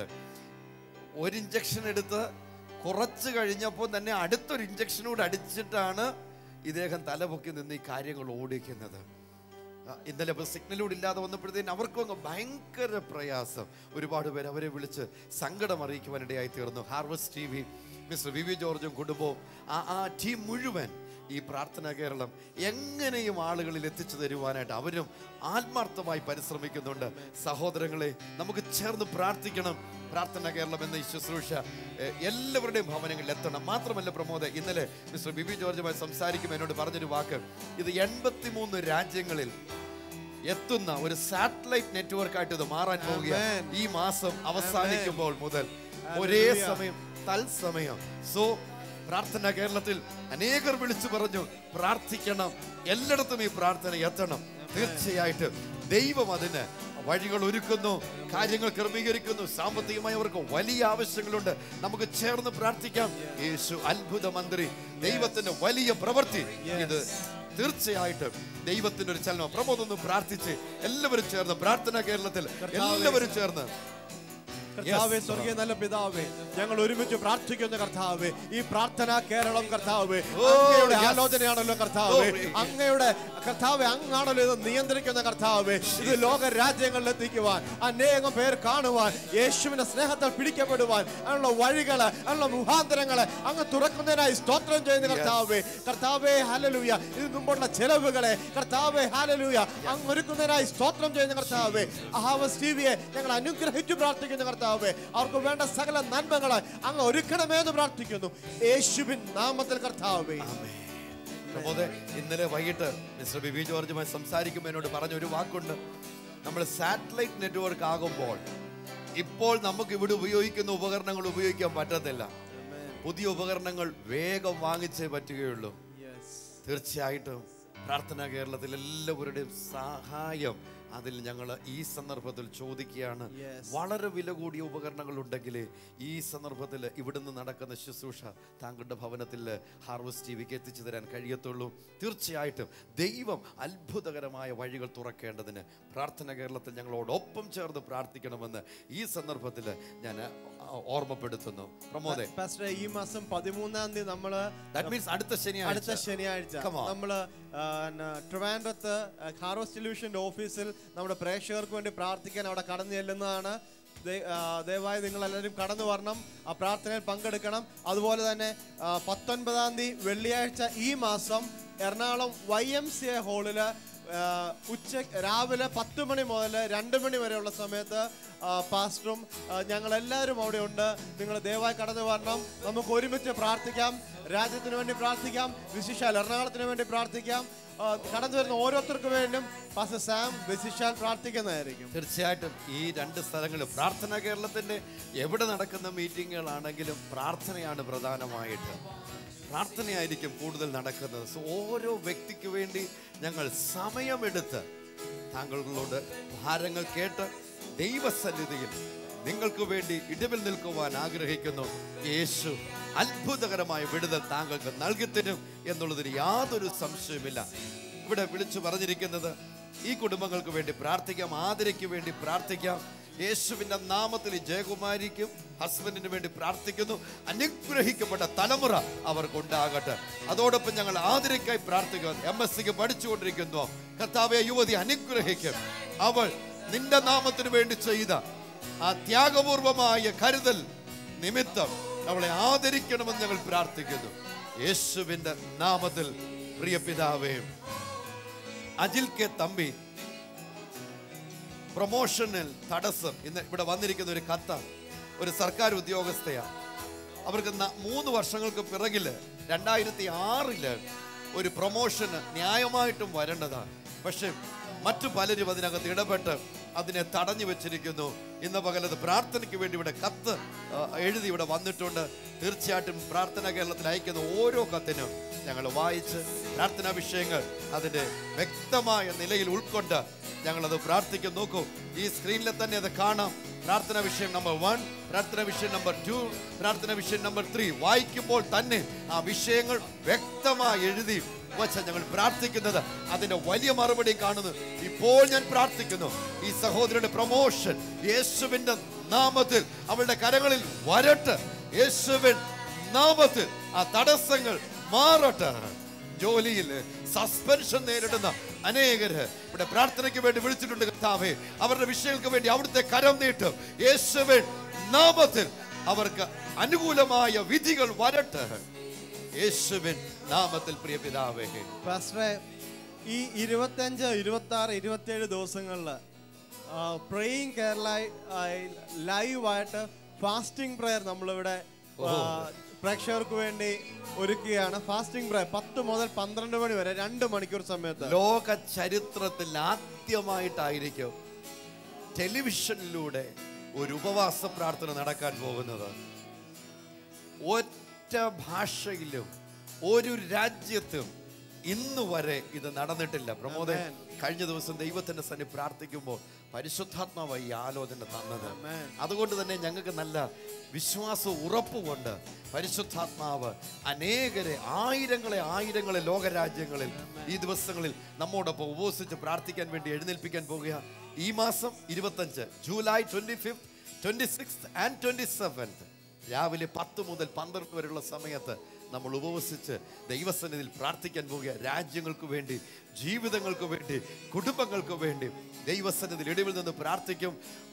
ഒരു ഇഞ്ചക്ഷൻ എടുത്ത് കുറച്ച് കഴിഞ്ഞപ്പോൾ തന്നെ അടുത്തൊരു ഇഞ്ചക്ഷൻ കൂടെ അടിച്ചിട്ടാണ് ഇദ്ദേഹം തലപൊക്കി നിന്ന് ഈ കാര്യങ്ങൾ ഓടിക്കുന്നത് ആ, ഇന്നലെ ഇപ്പോൾ സിഗ്നലൂടെ ഇല്ലാതെ വന്നപ്പോഴത്തേന് അവർക്കും അങ്ങ് ഭയങ്കര പ്രയാസം ഒരുപാട് പേര് അവരെ വിളിച്ച് സങ്കടം അറിയിക്കുവാനിടയായി തീർന്നു harvest T V mister V V ജോർജും കുടുംബവും ആ ആ ടീം മുഴുവൻ ഈ പ്രാർത്ഥന കേരളം എങ്ങനെയും ആളുകളിൽ എത്തിച്ചു തരുവാനായിട്ട് അവരും ആത്മാർത്ഥമായി പരിശ്രമിക്കുന്നുണ്ട് സഹോദരങ്ങളെ നമുക്ക് ചേർന്ന് പ്രാർത്ഥിക്കണം പ്രാർത്ഥന കേരളം എന്ന ഈ ശുശ്രൂഷ എ, എല്ലാവരുടെയും ഭവനങ്ങളിൽ എത്തണം മാത്രമല്ല പ്രമോദ് ഇന്നലെ മിസ്റ്റർ ബിബി ജോർജുമായി സംസാരിക്കുമ്പോൾ എന്നോട് പറഞ്ഞൊരു വാക്ക് ഇത് എൺപത്തിമൂന്ന് രാജ്യങ്ങളിൽ എത്തുന്ന ഒരു സാറ്റലൈറ്റ് നെറ്റ്വർക്ക് ആയിട്ട് ഇത് മാറാൻ പോവുകയാണ് ഈ മാസം അവസാനിക്കുമ്പോൾ മുതൽ ഒരേ സമയം തത്സമയം സോ പ്രാർത്ഥന കേരളത്തിൽ അനേകർ വിളിച്ചു പറഞ്ഞു പ്രാർത്ഥിക്കണം എല്ലായിടത്തും ഈ പ്രാർത്ഥന എത്തണം തീർച്ചയായിട്ടും ദൈവം അതിന് വഴികൾ ഒരുക്കുന്നു കാര്യങ്ങൾ ക്രമീകരിക്കുന്നു സാമ്പത്തികമായി അവർക്ക് വലിയ ആവശ്യങ്ങളുണ്ട് നമുക്ക് ചേർന്ന് പ്രാർത്ഥിക്കാം യേശു അത്ഭുത മന്ത്രി ദൈവത്തിന്റെ വലിയ പ്രവൃത്തി ഇത് തീർച്ചയായിട്ടും ദൈവത്തിന്റെ ഒരു ചലനം പ്രമോദൊന്ന് പ്രാർത്ഥിച്ച് എല്ലാവരും ചേർന്ന് പ്രാർത്ഥന കേരളത്തിൽ എല്ലാവരും ചേർന്ന് കർത്താവേ സ്വർഗീയ നല്ല പിതാവേ ഞങ്ങൾ ഒരുമിച്ച് പ്രാർത്ഥിക്കുന്ന കർത്താവേ ഈ പ്രാർത്ഥന കേരളം കർത്താവേ ഓ, അങ്ങയുടെ yes. ആലോചനയാണല്ലോ കർത്താവേ Glory. അങ്ങയുടെ കർത്താവേ അങ്ങാണല്ലോ ഇത് നിയന്ത്രിക്കുന്ന കർത്താവേ ഇത് ലോക രാജ്യങ്ങളിൽ എത്തിക്കുവാൻ അനേകം പേർ കാണുവാൻ യേശുവിന്റെ സ്നേഹത്താൽ പിടിക്കപ്പെടുവാൻ അതിനുള്ള വഴികള് അതിനുള്ള മുഖാന്തരങ്ങള് അങ്ങ് തുറക്കുന്നതിനായി സ്തോത്രം ചെയ്യുന്ന കർത്താവേ കർത്താവേ ഹാലലൂയ ഇത് മുമ്പുള്ള ചെലവുകളെ കർത്താവേ ഹാലലൂയ അങ്ങ് ഒരുക്കുന്നതിനായി സ്തോത്രം ചെയ്യുന്ന കർത്താവേ ആഹാവസ് ടിവിയെ ഞങ്ങൾ അനുഗ്രഹിച്ചു പ്രാർത്ഥിക്കുന്ന കർത്താവേ അവർക്ക് വേണ്ട സകല നന്മകളെ അങ്ങ് ഒരുക്കണമേ എന്ന് പ്രാർത്ഥിക്കുന്നു യേശുവിൻ നാമത്തിൽ കർത്താവേ പ്രമോദ് ഇന്നലെ വൈകിട്ട് മിസ്റ്റർ ബിബി ജോർജുമായി സംസാരിക്കുമ്പോൾ എന്നോട് പറഞ്ഞ ഒരു വാക്കുണ്ട് നമ്മൾ സാറ്റലൈറ്റ് നെറ്റ്വർക്ക് ആകുമ്പോൾ ഇപ്പോൾ നമുക്ക് ഇവിടെ ഉപയോഗിക്കുന്ന ഉപകരണങ്ങൾ ഉപയോഗിക്കാൻ പറ്റത്തില്ല പുതിയ ഉപകരണങ്ങൾ വേഗം വാങ്ങിച്ചേ പറ്റുകയുള്ളൂ തീർച്ചയായിട്ടും പ്രാർത്ഥന കേരളത്തിൽ എല്ലാവരുടെയും സഹായം അതിൽ ഞങ്ങൾ ഈ സന്ദർഭത്തിൽ ചോദിക്കുകയാണ് വളരെ വില കൂടിയ ഉപകരണങ്ങൾ ഉണ്ടെങ്കിൽ ഈ സന്ദർഭത്തിൽ ഇവിടുന്ന് നടക്കുന്ന ശുശ്രൂഷ താങ്കളുടെ ഭവനത്തിൽ ഹാർവസ്റ്റ് ടി വിക്ക് എത്തിച്ചു തരാൻ കഴിയത്തുള്ളൂ തീർച്ചയായിട്ടും ദൈവം അത്ഭുതകരമായ വഴികൾ തുറക്കേണ്ടതിന് പ്രാർത്ഥന കേരളത്തിൽ ഞങ്ങളോടൊപ്പം ചേർന്ന് പ്രാർത്ഥിക്കണമെന്ന് ഈ സന്ദർഭത്തിൽ ഞാൻ ഓർമ്മപ്പെടുത്തുന്നു പ്രമോദെ പാസ്റ്ററെ ഈ മാസം പതിമൂന്നാം തീയതി നമ്മള് ദാറ്റ് മീൻസ് അടുത്ത ശനിയാഴ്ച അടുത്ത ശനിയാഴ്ച Come on. നമ്മള് ആ, ന- ട്രിവാൻഡ്രത്ത് ഹാർവസ്റ്റ് ടെലിവിഷന്റെ ഓഫീസിൽ നമ്മുടെ പ്രേക്ഷകർക്ക് വേണ്ടി പ്രാർത്ഥിക്കാൻ അവിടെ കടന്നു ചെല്ലുന്നതാണ് ദയ- ആ, ദയവായി നിങ്ങൾ എല്ലാവരും കടന്നു വരണം ആ പ്രാർത്ഥനയിൽ പങ്കെടുക്കണം അതുപോലെ തന്നെ ആ, പത്തൊൻപതാം തീയതി വെള്ളിയാഴ്ച ഈ മാസം Ernakulam Y M C A ഹോളില് ഉച്ച രാവിലെ പത്ത് മണി മുതൽ രണ്ട് മണി വരെയുള്ള സമയത്ത് ആ, പാസ്റ്ററും ആ, ഞങ്ങളെല്ലാവരും അവിടെ ഉണ്ട് നിങ്ങൾ ദയവായി കടന്നു വരണം നമുക്ക് ഒരുമിച്ച് പ്രാർത്ഥിക്കാം രാജ്യത്തിന് വേണ്ടി പ്രാർത്ഥിക്കാം വിശിഷാൽ എറണാകുളത്തിന് വേണ്ടി പ്രാർത്ഥിക്കാം ആ, കടന്നു വരുന്ന ഓരോരുത്തർക്കും വേണ്ടിയും പാസ്റ്റർ സാം വിശിഷാൽ പ്രാർത്ഥിക്കുന്നതായിരിക്കും തീർച്ചയായിട്ടും ഈ രണ്ട് സ്ഥലങ്ങളിൽ പ്രാർത്ഥന കേരളത്തിന്റെ എവിടെ നടക്കുന്ന മീറ്റിങ്ങുകളാണെങ്കിലും പ്രാർത്ഥനയാണ് പ്രധാനമായിട്ട് പ്രാർത്ഥനയായിരിക്കും കൂടുതൽ നടക്കുന്നത് സോ ഓരോ വ്യക്തിക്ക് വേണ്ടി ഞങ്ങൾ സമയമെടുത്ത് താങ്കളോട് ഭാരങ്ങൾ കേട്ട് ദൈവസന്നിധിയിൽ നിങ്ങൾക്ക് വേണ്ടി ഇടിവിൽ നിൽക്കുവാൻ ആഗ്രഹിക്കുന്നു യേശു അത്ഭുതകരമായ വിടുതൽ താങ്കൾക്ക് നൽകിത്തരും എന്നുള്ളതിന് യാതൊരു സംശയമില്ല ഇവിടെ വിളിച്ചു പറഞ്ഞിരിക്കുന്നത് ഈ കുടുംബങ്ങൾക്ക് വേണ്ടി പ്രാർത്ഥിക്കാം ആദരയ്ക്ക് വേണ്ടി പ്രാർത്ഥിക്കാം യേശുവിന്റെ നാമത്തിൽ ഈ ജയകുമാരിക്കും ഹസ്ബൻഡിന് വേണ്ടി പ്രാർത്ഥിക്കുന്നു അനുഗ്രഹിക്കപ്പെട്ട തലമുറ അവർക്കുണ്ടാകട്ടെ അതോടൊപ്പം ഞങ്ങൾ ആദരയ്ക്കായി പ്രാർത്ഥിക്കുന്നു എം എസ് സിക്ക് പഠിച്ചുകൊണ്ടിരിക്കുന്നു കർത്താവെ യുവതി അനുഗ്രഹിക്കും അവൾ നിന്റെ നാമത്തിന് വേണ്ടി ചെയ്ത ആ ത്യാഗപൂർവമായ കരുതൽ നിമിത്തം അവളെ ആദരിക്കണമെന്ന് ഞങ്ങൾ പ്രാർത്ഥിക്കുന്നു യേശുവിന്റെ നാമത്തിൽ പ്രിയ പിതാവേ അജിൽ കെ തമ്പി പ്രൊമോഷനിൽ തടസ്സം ഇന്ന് ഇവിടെ വന്നിരിക്കുന്ന ഒരു കത്ത ഒരു സർക്കാർ ഉദ്യോഗസ്ഥയാണ് അവർക്ക് ന- മൂന്ന് വർഷങ്ങൾക്ക് പിറകില് രണ്ടായിരത്തി ആറില് ഒരു പ്രൊമോഷന് ന്യായമായിട്ടും വരേണ്ടതാണ് പക്ഷെ മറ്റു പലരും അതിനകത്ത് ഇടപെട്ട് അതിനെ തടഞ്ഞു വെച്ചിരിക്കുന്നു ഇന്ന് പകലത് പ്രാർത്ഥനയ്ക്ക് വേണ്ടി ഇവിടെ കത്ത് ആ, എഴുതി ഇവിടെ വന്നിട്ടുണ്ട് തീർച്ചയായിട്ടും പ്രാർത്ഥന കേരളത്തിൽ അയക്കുന്ന ഓരോ കത്തിനും ഞങ്ങൾ വായിച്ച് പ്രാർത്ഥനാ വിഷയങ്ങൾ അതിൻ്റെ വ്യക്തമായ നിലയിൽ ഉൾക്കൊണ്ട് ഞങ്ങളത് പ്രാർത്ഥിക്കും നോക്കൂ ഈ സ്ക്രീനിൽ തന്നെ അത് കാണാം പ്രാർത്ഥന വിഷയം നമ്പർ വൺ പ്രാർത്ഥന വിഷയം നമ്പർ ടു പ്രാർത്ഥന വിഷയം നമ്പർ ത്രീ വായിക്കുമ്പോൾ തന്നെ ആ വിഷയങ്ങൾ വ്യക്തമായി എഴുതി വച്ച ഞങ്ങൾ പ്രാർത്ഥിക്കുന്നത് അതിന്റെ വലിയ മറുപടി കാണുന്നു ഇപ്പോൾ ഞാൻ പ്രാർത്ഥിക്കുന്നു ഈ സഹോദരിയുടെ പ്രൊമോഷൻ യേശുവിന്റെ നാമത്തിൽ അവളുടെ കരങ്ങളിൽ വരട്ടെ യേശുവിൻ നാമത്തിൽ ആ തടസ്സങ്ങൾ മാറട്ടെ ജോലിയിൽ സസ്പെൻഷൻ നേരിടുന്ന അനേകര് ഇവിടെ പ്രാർത്ഥനയ്ക്ക് വേണ്ടി വിളിച്ചിട്ടുണ്ട് കർത്താവേ അവരുടെ വിഷയങ്ങൾക്ക് വേണ്ടി അവിടുത്തെ കരം നീട്ടും യേശുവിൻ നാമത്തിൽ അവർക്ക് അനുകൂലമായ വിധികൾ വരട്ടെ യേശുവിൻ നാമത്തിൽ പ്രിയ പിതാവേ പാസ്റ്ററെ ഈ ഇരുപത്തഞ്ച് ഇരുപത്തി ആറ് ഇരുപത്തിയേഴ് ദിവസങ്ങളിൽ പ്രേയിങ് കേരള ലൈവായിട്ട് ഫാസ്റ്റിംഗ് പ്രയർ നമ്മളിവിടെ ആ, പ്രേക്ഷകർക്ക് വേണ്ടി ഒരുക്കുകയാണ് ഫാസ്റ്റിംഗ് പ്രയർ പത്ത് മുതൽ പന്ത്രണ്ട് മണി വരെ രണ്ട് മണിക്കൂർ സമയത്ത് ലോക ചരിത്രത്തിൽ ആദ്യമായിട്ടായിരിക്കും ടെലിവിഷനിലൂടെ ഒരു ഉപവാസ പ്രാർത്ഥന നടക്കാൻ പോകുന്നത് ഒറ്റ ഭാഷയിലും ഒരു രാജ്യത്തും ഇന്ന് വരെ ഇത് നടന്നിട്ടില്ല പ്രമോദൻ കഴിഞ്ഞ ദിവസം ദൈവത്തിന്റെ സന്നി പ്രാർത്ഥിക്കുമ്പോൾ പരിശുദ്ധാത്മാവായി ഈ ആലോചന തന്നത് അതുകൊണ്ട് തന്നെ ഞങ്ങൾക്ക് നല്ല വിശ്വാസവും ഉറപ്പുകൊണ്ട് പരിശുദ്ധാത്മാവ് അനേകരെ ആയിരങ്ങളെ ആയിരങ്ങളെ ലോകരാജ്യങ്ങളിൽ ഈ ദിവസങ്ങളിൽ നമ്മോടൊപ്പം ഉപവസിച്ച് പ്രാർത്ഥിക്കാൻ വേണ്ടി എഴുന്നേൽപ്പിക്കാൻ പോകുക ഈ മാസം ഇരുപത്തഞ്ച് July twenty fifth twenty six and twenty seventh രാവിലെ പത്ത് മുതൽ പന്ത്രണ്ട് വരെയുള്ള സമയത്ത് നമ്മൾ ഉപവസിച്ച് ദൈവസന്നിധിയിൽ പ്രാർത്ഥിക്കാൻ പോവുക രാജ്യങ്ങൾക്ക് വേണ്ടി ജീവിതങ്ങൾക്ക് വേണ്ടി കുടുംബങ്ങൾക്ക് വേണ്ടി ദൈവസന്നിധിയിൽ ഇടിവിൽ നിന്ന് പ്രാർത്ഥിക്കും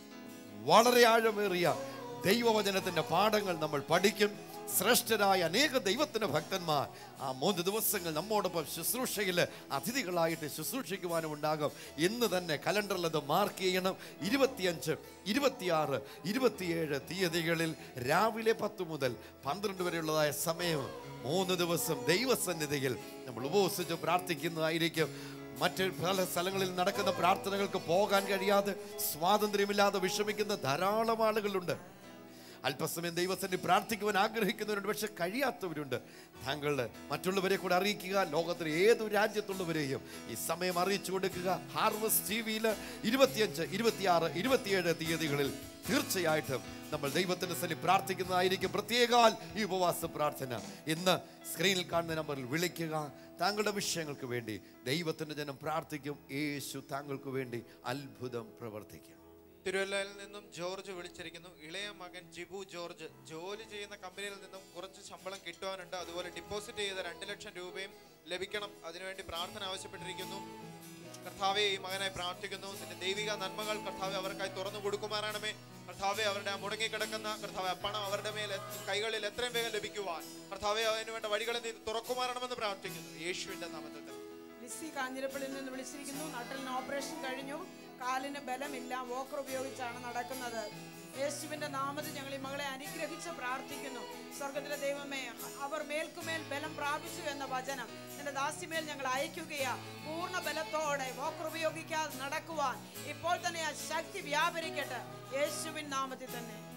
വളരെ ആഴമേറിയ ദൈവവചനത്തിന്റെ പാഠങ്ങൾ നമ്മൾ പഠിക്കും ശ്രേഷ്ഠരായ അനേക ദൈവത്തിന്റെ ഭക്തന്മാർ ആ മൂന്ന് ദിവസങ്ങൾ നമ്മോടൊപ്പം ശുശ്രൂഷയിൽ അതിഥികളായിട്ട് ശുശ്രൂഷിക്കുവാനും ഉണ്ടാകും ഇന്ന് തന്നെ കലണ്ടറിൽ അത് മാർക്ക് ചെയ്യണം ഇരുപത്തിയഞ്ച് ഇരുപത്തിയാറ് ഇരുപത്തിയേഴ് തീയതികളിൽ രാവിലെ പത്ത് മുതൽ പന്ത്രണ്ട് വരെയുള്ളതായ സമയം മൂന്ന് ദിവസം ദൈവസന്നിധിയിൽ നമ്മൾ ഉപവസിച്ച് പ്രാർത്ഥിക്കുന്നതായിരിക്കും മറ്റ് പല സ്ഥലങ്ങളിൽ നടക്കുന്ന പ്രാർത്ഥനകൾക്ക് പോകാൻ കഴിയാതെ സ്വാതന്ത്ര്യമില്ലാതെ വിഷമിക്കുന്ന ധാരാളം ആളുകളുണ്ട് അല്പസമയം ദൈവത്തിന് പ്രാർത്ഥിക്കുവാൻ ആഗ്രഹിക്കുന്നവരുണ്ട് പക്ഷെ കഴിയാത്തവരുണ്ട് താങ്കൾ മറ്റുള്ളവരെ കൂടെ അറിയിക്കുക ലോകത്തിലെ ഏതു രാജ്യത്തുള്ളവരെയും ഈ സമയം അറിയിച്ചു കൊടുക്കുക ഹാർവസ്റ്റ് ടി വിയിൽ ഇരുപത്തിയഞ്ച് ഇരുപത്തിയാറ് ഇരുപത്തിയേഴ് തീയതികളിൽ തീർച്ചയായിട്ടും നമ്മൾ ദൈവത്തിന്റെ സ്ഥലി പ്രാർത്ഥിക്കുന്നതായിരിക്കും പ്രത്യേകാൽ ഈ ഉപവാസ പ്രാർത്ഥന ഇന്ന് സ്ക്രീനിൽ കാണുന്ന നമ്പറിൽ വിളിക്കുക താങ്കളുടെ വിഷയങ്ങൾക്ക് വേണ്ടി ദൈവത്തിന്റെ ജനം പ്രാർത്ഥിക്കും യേശു താങ്കൾക്ക് വേണ്ടി അത്ഭുതം പ്രവർത്തിക്കും തിരുവല്ലയിൽ നിന്നും ജോർജ് വിളിച്ചിരിക്കുന്നു ഇളയ മകൻ ജിബു ജോർജ് ജോലി ചെയ്യുന്ന കമ്പനിയിൽ നിന്നും കുറച്ച് ശമ്പളം കിട്ടുവാനുണ്ട് അതുപോലെ ഡിപ്പോസിറ്റ് ചെയ്ത രണ്ട് ലക്ഷം രൂപയും ലഭിക്കണം അതിനുവേണ്ടി പ്രാർത്ഥന ആവശ്യപ്പെട്ടിരിക്കുന്നു കർത്താവെ ഈ മകനായി പ്രാർത്ഥിക്കുന്നു നിന്റെ ദൈവിക നന്മകൾ കർത്താവെ അവർക്കായി തുറന്നു കൊടുക്കുമാറാണമേ കർത്താവെ അവരുടെ ആ മുടങ്ങിക്കിടക്കുന്ന കർത്താവെ ആ പണം അവരുടെ മേൽ എത്ര- കൈകളിൽ എത്രയും വേഗം ലഭിക്കുവാൻ കർത്താവെ അതിനു വേണ്ട വഴികളെ നീ തുറക്കുമാറണമെന്ന് പ്രാർത്ഥിക്കുന്നു യേശുവിന്റെ നാമത്തിൽ തന്നെ. ലിസി കാഞ്ഞിരപ്പള്ളിയിൽ നിന്ന് വിളിച്ചിരിക്കുന്നു നട്ടലിന് ഓപ്പറേഷൻ കഴിഞ്ഞു കാലിന് ബലമില്ല വോക്കർ ഉപയോഗിച്ചാണ് നടക്കുന്നത് യേശുവിന്റെ നാമത്തിൽ ഞങ്ങൾ ഈ മകളെ അനുഗ്രഹിച്ച് പ്രാർത്ഥിക്കുന്നു സ്വർഗത്തിലെ ദൈവമേ അവർ മേൽക്കുമേൽ ബലം പ്രാപിച്ചു എന്ന വചനം നിന്റെ ദാസ്യമേൽ ഞങ്ങൾ അയക്കുകയാ പൂർണ്ണ ബലത്തോടെ വോക്കർ ഉപയോഗിക്കാതെ നടക്കുവാൻ ഇപ്പോൾ തന്നെ ആ ശക്തി വ്യാപരിക്കട്ടെ യേശുവിൻ നാമത്തിൽ തന്നെ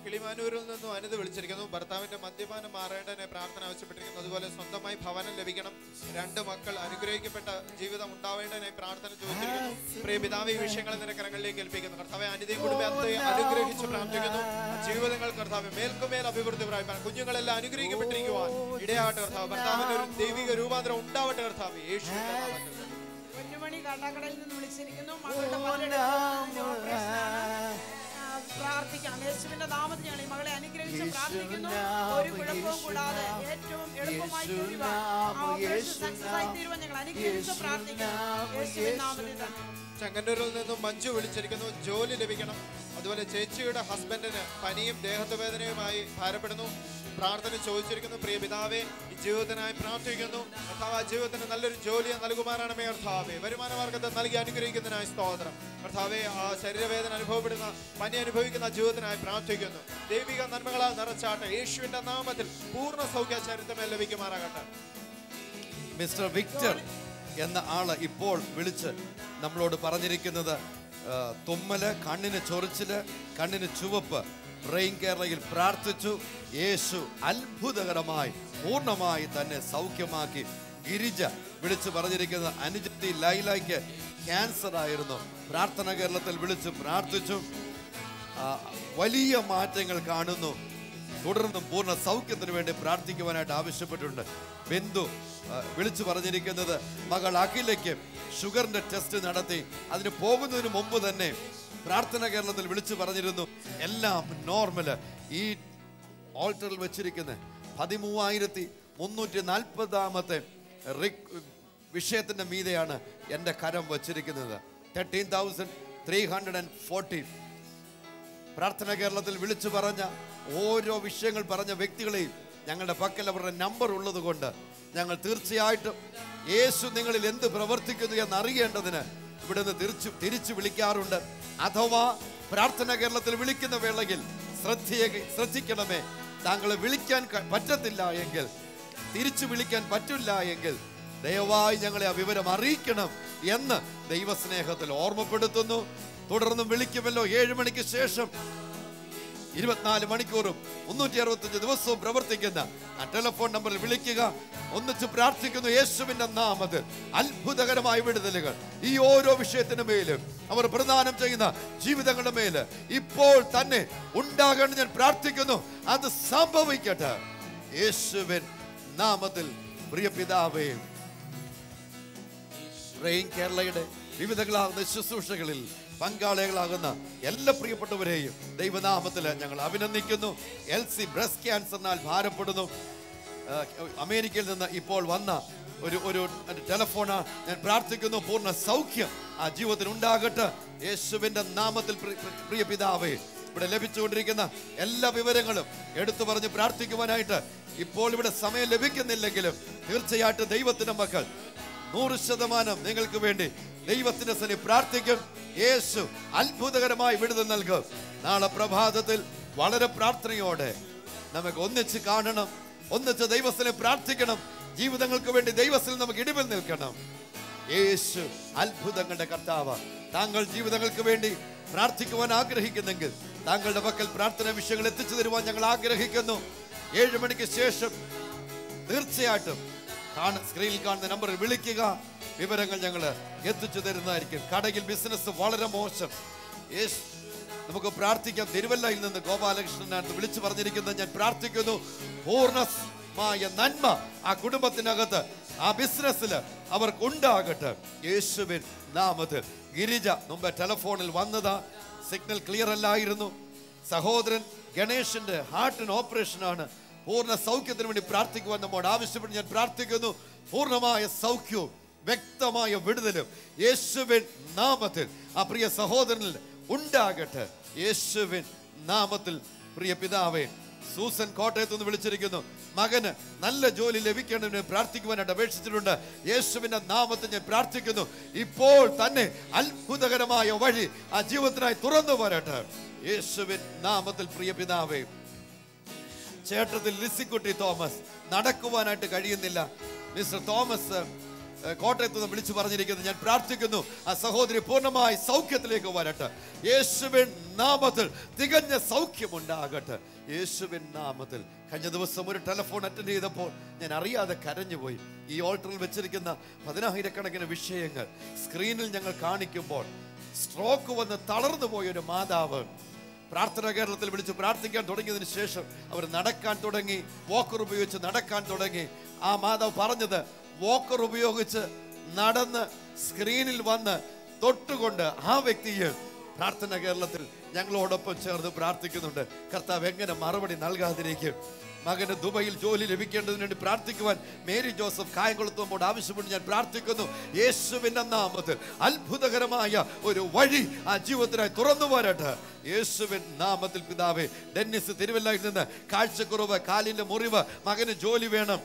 കിളിമാനൂരിൽ നിന്നും അനിത് വിളിച്ചിരിക്കുന്നു ഭർത്താവിന്റെ മദ്യപാനം മാറേണ്ടതിനെ പ്രാർത്ഥന ആവശ്യപ്പെട്ടിരിക്കുന്നു അതുപോലെ സ്വന്തമായി ഭവനം ലഭിക്കണം രണ്ട് മക്കൾ അനുഗ്രഹിക്കപ്പെട്ട ജീവിതം ഉണ്ടാവേണ്ടതിനെ പ്രാർത്ഥന ചോദിച്ചിരിക്കുന്നു പ്രിയ പിതാവ് ഈ വിഷയങ്ങളെ നിന്റെ കരങ്ങളിലേക്ക് ഏൽപ്പിക്കുന്നു കർത്താവെ അനിതയും കുടുംബത്തെ അനുഗ്രഹിച്ച് പ്രാർത്ഥിക്കുന്നു ജീവിതങ്ങൾ കർത്താവ് മേൽക്കുമേൽ അഭിവൃദ്ധി പ്രാപിപ്പാൻ കുഞ്ഞുങ്ങളെല്ലാം അനുഗ്രഹിക്കപ്പെട്ടിരിക്കുവാൻ ഇടയാകട്ടെ കർത്താവ് ഭർത്താവിന്റെ ഒരു ദൈവിക രൂപാന്തരം ഉണ്ടാവട്ടെ കർത്താവ് യേശുവിന്റെ നാമത്തിൽ പൊന്നുമണി കാട്ടാക്കടയിൽ നിന്ന് വിളിച്ചിരിക്കുന്നു മകളുടെ പതിനെട്ട് ഓപ്പറേഷനാണ്. ആ, പ്രാർത്ഥിക്കണം യേശുവിന്റെ നാമത്തിൽ ഞങ്ങൾ ഈ മകളെ അനുഗ്രഹിച്ച് പ്രാർത്ഥിക്കുന്നു ഒരു കുഴപ്പവും കൂടാതെ ഏറ്റവും എളുപ്പമായി തീരുവാൻ ആ ഓപ്പറേഷൻ സക്സസ് ആയി തീരുവാൻ ഞങ്ങൾ അനുഗ്രഹിച്ച് പ്രാർത്ഥിക്കണം യേശുവിന്റെ നാമത്തിൽ തന്നെ ചെങ്ങന്നൂരിൽ നിന്നും മഞ്ജു വിളിച്ചിരിക്കുന്നു ജോലി ലഭിക്കണം അതുപോലെ ചേച്ചിയുടെ ഹസ്ബൻഡിന് പനിയും ദേഹത്തുവേദനയുമായി ഭാരപ്പെടുന്നു പ്രാർത്ഥന ചോദിച്ചിരിക്കുന്നു പ്രിയ പിതാവേ ഈ ജീവിതത്തിനായി പ്രാർത്ഥിക്കുന്നു കർത്താവ് ആ ജീവിതത്തിന് നല്ലൊരു ജോലി നൽകുമാറാണമേ കർത്താവേ വരുമാന മാർഗത്തെ നൽകി അനുഗ്രഹിക്കുന്നതിനായി സ്തോത്രം കർത്താവെ ആ ശരീരവേദന അനുഭവപ്പെടുന്ന പനി അനുഭവിക്കുന്ന ജീവിതത്തിനായി പ്രാർത്ഥിക്കുന്നു ദൈവിക നന്മകളാൽ നിറച്ചാട്ടെ യേശുവിന്റെ നാമത്തിൽ പൂർണ്ണ സൗഖ്യ ചരിത്രമേ ലഭിക്കുമാറാകട്ടെ മിസ്റ്റർ വിക്ടർ എന്ന ആള് ഇപ്പോൾ വിളിച്ച് നമ്മളോട് പറഞ്ഞിരിക്കുന്നത് ആ, തുമ്മല് കണ്ണിന് ചൊറിച്ചില് കണ്ണിന് ചുവപ്പ് റെയിൻ കേരളയിൽ പ്രാർത്ഥിച്ചു യേശു അത്ഭുതകരമായി പൂർണ്ണമായി തന്നെ സൗഖ്യമാക്കി ഗിരിജ വിളിച്ച് പറഞ്ഞിരിക്കുന്നത് അനുജത്തി ലൈലയ്ക്ക് ക്യാൻസർ ആയിരുന്നു പ്രാർത്ഥന കേരളത്തിൽ വിളിച്ച് പ്രാർത്ഥിച്ചു ആ, വലിയ മാറ്റങ്ങൾ കാണുന്നു തുടർന്നും പൂർണ്ണ സൗഖ്യത്തിന് വേണ്ടി പ്രാർത്ഥിക്കുവാനായിട്ട് ആവശ്യപ്പെട്ടിട്ടുണ്ട് ബിന്ദു ആ, വിളിച്ചു പറഞ്ഞിരിക്കുന്നത് മകൾ അഖിലയ്ക്ക് ഷുഗറിന്റെ ടെസ്റ്റ് നടത്തി അതിന് പോകുന്നതിന് മുമ്പ് തന്നെ പ്രാർത്ഥന കേരളത്തിൽ വിളിച്ചു പറഞ്ഞിരുന്നു എല്ലാം നോർമല് ഈ ഓൾട്ടറിൽ വെച്ചിരിക്കുന്ന പതിമൂവായിരത്തി മുന്നൂറ്റി നാൽപ്പതാമത്തെ വിഷയത്തിന്റെ മീതെയാണ് എൻ്റെ കരം വച്ചിരിക്കുന്നത് thirteen thousand three hundred and forty പ്രാർത്ഥന കേരളത്തിൽ വിളിച്ചു പറഞ്ഞ ഓരോ വിഷയങ്ങൾ പറഞ്ഞ വ്യക്തികളെയും ഞങ്ങളുടെ പക്കൽ അവരുടെ നമ്പർ ഉള്ളത് കൊണ്ട് ഞങ്ങൾ തീർച്ചയായിട്ടും യേശു നിങ്ങളിൽ എന്ത് പ്രവർത്തിക്കുന്നു എന്ന് അറിയേണ്ടതിന് ഇവിടുന്ന് തിരിച്ചു തിരിച്ചു വിളിക്കാറുണ്ട് അഥവാ പ്രാർത്ഥന കേരളത്തിൽ വിളിക്കുന്ന വേളയിൽ ശ്രദ്ധയെ ശ്രദ്ധിക്കണമേ താങ്കളെ വിളിക്കാൻ ക- പറ്റത്തില്ല എങ്കിൽ തിരിച്ചു വിളിക്കാൻ പറ്റില്ല എങ്കിൽ ദയവായി ഞങ്ങളെ ആ വിവരം അറിയിക്കണം എന്ന് ദൈവസ്നേഹത്തിൽ ഓർമ്മപ്പെടുത്തുന്നു തുടർന്നും വിളിക്കുമല്ലോ ഏഴ് മണിക്ക് ശേഷം ഇരുപത്തിനാല് മണിക്കൂറും മുന്നൂറ്റി അറുപത്തഞ്ച് ദിവസവും പ്രവർത്തിക്കുന്ന ആ ടെലിഫോൺ നമ്പറിൽ വിളിക്കുക ഒന്നിച്ച് പ്രാർത്ഥിക്കുന്നു യേശുവിന്റെ നാമത്തിൽ അത്ഭുതകരമായ വിടുതലുകൾ ഈ ഓരോ വിഷയത്തിന് മേലും അവർ പ്രദാനം ചെയ്യുന്ന ജീവിതങ്ങളുടെ മേല് ഇപ്പോൾ തന്നെ ഉണ്ടാകണം ഞാൻ പ്രാർത്ഥിക്കുന്നു അത് സംഭവിക്കട്ടെ യേശുവിൻ നാമത്തിൽ പ്രിയ പിതാവേ റെയിൻ കേരളയുടെ വിവിധങ്ങളാകുന്ന ശുശ്രൂഷകളിൽ പങ്കാളികളാകുന്ന എല്ലാ പ്രിയപ്പെട്ടവരെയും ദൈവനാമത്തിൽ ഞങ്ങൾ അഭിനന്ദിക്കുന്നു എൽ സി ബ്രസ്റ്റ് ക്യാൻസറിനാൽ ഭാരപ്പെടുന്നു ആ, അമേരിക്കയിൽ നിന്ന് ഇപ്പോൾ വന്ന ഒരു ഒരു ടെലഫോണ് ഞാൻ പ്രാർത്ഥിക്കുന്നു പൂർണ്ണ സൗഖ്യം ആ ജീവിതത്തിൽ ഉണ്ടാകട്ടെ യേശുവിന്റെ നാമത്തിൽ പ്രി- പ്രി- പ്രിയ പിതാവേ ഇവിടെ ലഭിച്ചുകൊണ്ടിരിക്കുന്ന എല്ലാ വിവരങ്ങളും എടുത്തു പറഞ്ഞ് പ്രാർത്ഥിക്കുവാനായിട്ട് ഇപ്പോൾ ഇവിടെ സമയം ലഭിക്കുന്നില്ലെങ്കിലും തീർച്ചയായിട്ടും ദൈവത്തിന്റെ മക്കൾ നൂറ് ശതമാനം നിങ്ങൾക്ക് വേണ്ടി ദൈവത്തിന്റെ സന്നി പ്രാർത്ഥിക്കും യേശു അത്ഭുതകരമായി വിടുതൽ നൽകും നാളെ പ്രഭാതത്തിൽ വളരെ പ്രാർത്ഥനയോടെ നമുക്ക് ഒന്നിച്ച് കാണണം ഒന്നിച്ച് ദൈവസ്ഥനെ പ്രാർത്ഥിക്കണം ജീവിതങ്ങൾക്ക് വേണ്ടി ദൈവത്തിൽ നമുക്ക് ഇടിവിൽ നിൽക്കണം യേശു അത്ഭുതങ്ങളുടെ കർത്താവ് താങ്കൾ ജീവിതങ്ങൾക്ക് വേണ്ടി പ്രാർത്ഥിക്കുവാൻ ആഗ്രഹിക്കുന്നെങ്കിൽ താങ്കളുടെ പക്കൽ പ്രാർത്ഥന വിഷയങ്ങൾ എത്തിച്ചു തരുവാൻ ഞങ്ങൾ ആഗ്രഹിക്കുന്നു ഏഴ് മണിക്ക് ശേഷം തീർച്ചയായിട്ടും കാണ സ്ക്രീനിൽ കാണുന്ന നമ്പറിൽ വിളിക്കുക വിവരങ്ങൾ ഞങ്ങൾ എത്തിച്ചു തരുന്നതായിരിക്കും കടയിൽ ബിസിനസ് വളരെ മോശം യേശു നമുക്ക് പ്രാർത്ഥിക്കാം തിരുവല്ലയിൽ നിന്ന് ഗോപാലകൃഷ്ണനാണ് വിളിച്ചു പറഞ്ഞിരിക്കുന്നത് ഞാൻ പ്രാർത്ഥിക്കുന്നു പൂർണ്ണമായ നന്മ ആ കുടുംബത്തിനകത്ത് ആ ബിസിനസ്സിൽ അവർക്ക് ഉണ്ടാകട്ടെ യേശുവിൻ നാമത്തിൽ ഗിരിജ മുമ്പ് ടെലഫോണിൽ വന്നതാ സിഗ്നൽ ക്ലിയർ അല്ലായിരുന്നു സഹോദരൻ ഗണേഷിന്റെ ഹാർട്ടിന് ഓപ്പറേഷനാണ് പൂർണ്ണ സൗഖ്യത്തിന് വേണ്ടി പ്രാർത്ഥിക്കുവാൻ നമ്മോട് ആവശ്യപ്പെട്ട് ഞാൻ പ്രാർത്ഥിക്കുന്നു പൂർണ്ണമായ സൗഖ്യവും വ്യക്തമായ വിടുതലും യേശുവിൻ നാമത്തിൽ ആ പ്രിയ സഹോദരനിൽ ഉണ്ടാകട്ടെ യേശുവിൻ നാമത്തിൽ പ്രിയ പിതാവേ സൂസൻ കോട്ടയത്ത് നിന്ന് വിളിച്ചിരിക്കുന്നു മകന് നല്ല ജോലി ലഭിക്കേണ്ടതിന് പ്രാർത്ഥിക്കുവാനായിട്ട് അപേക്ഷിച്ചിട്ടുണ്ട് യേശുവിന്റെ നാമത്തിൽ ഞാൻ പ്രാർത്ഥിക്കുന്നു ഇപ്പോൾ തന്നെ അത്ഭുതകരമായ വഴി ആ ജീവിതത്തിനായി തുറന്നു വരട്ടെ യേശുവിൻ നാമത്തിൽ പ്രിയ പിതാവേ ചേട്ടത്തിൽ ലിസിക്കുട്ടി തോമസ് നടക്കുവാനായിട്ട് കഴിയുന്നില്ല മിസ്റ്റർ തോമസ് ഏ, കോട്ടയത്ത് നിന്ന് വിളിച്ചു പറഞ്ഞിരിക്കുന്നത് ഞാൻ പ്രാർത്ഥിക്കുന്നു ആ സഹോദരി പൂർണ്ണമായി സൗഖ്യത്തിലേക്ക് വരട്ടെ യേശുവിൻ നാമത്തിൽ തികഞ്ഞ സൗഖ്യമുണ്ടാകട്ടെ യേശുവിൻ നാമത്തിൽ കഴിഞ്ഞ ദിവസം ഒരു ടെലിഫോൺ അറ്റൻഡ് ചെയ്തപ്പോൾ ഞാൻ അറിയാതെ കരഞ്ഞുപോയി ഈ ഓൾട്ടറിൽ വെച്ചിരിക്കുന്ന പതിനായിരക്കണക്കിന് വിഷയങ്ങൾ സ്ക്രീനിൽ ഞങ്ങൾ കാണിക്കുമ്പോൾ സ്ട്രോക്ക് വന്ന് തളർന്നു പോയ ഒരു മാതാവ് പ്രാർത്ഥന കേരളത്തിൽ വിളിച്ച് പ്രാർത്ഥിക്കാൻ തുടങ്ങിയതിന് ശേഷം അവർ നടക്കാൻ തുടങ്ങി വോക്കർ ഉപയോഗിച്ച് നടക്കാൻ തുടങ്ങി ആ മാതാവ് പറഞ്ഞത് വോക്കർ ഉപയോഗിച്ച് നടന്ന് സ്ക്രീനിൽ വന്ന് തൊട്ടുകൊണ്ട് ആ വ്യക്തിയെ പ്രാർത്ഥന കേരളത്തിൽ ഞങ്ങളോടൊപ്പം ചേർന്ന് പ്രാർത്ഥിക്കുന്നുണ്ട് കർത്താവ് എങ്ങനെ മറുപടി നൽകാതിരിക്കും മകന് ദുബൈയിൽ ജോലി ലഭിക്കേണ്ടതിന് വേണ്ടി പ്രാർത്ഥിക്കുവാൻ മേരി ജോസഫ് കായംകുളത്തോട് ആവശ്യപ്പെട്ട് ഞാൻ പ്രാർത്ഥിക്കുന്നു യേശുവിന്റെ നാമത്തിൽ അത്ഭുതകരമായ ഒരു വഴി ആ ജീവിതത്തിനായി തുറന്നു വരട്ടെ യേശുവിൻ നാമത്തിൽ പിതാവേ ഡെന്നിസ് തിരുവല്ലയിൽ നിന്ന് കാഴ്ചക്കുറവ് കാലിന്റെ മുറിവ് മകന് ജോലി വേണം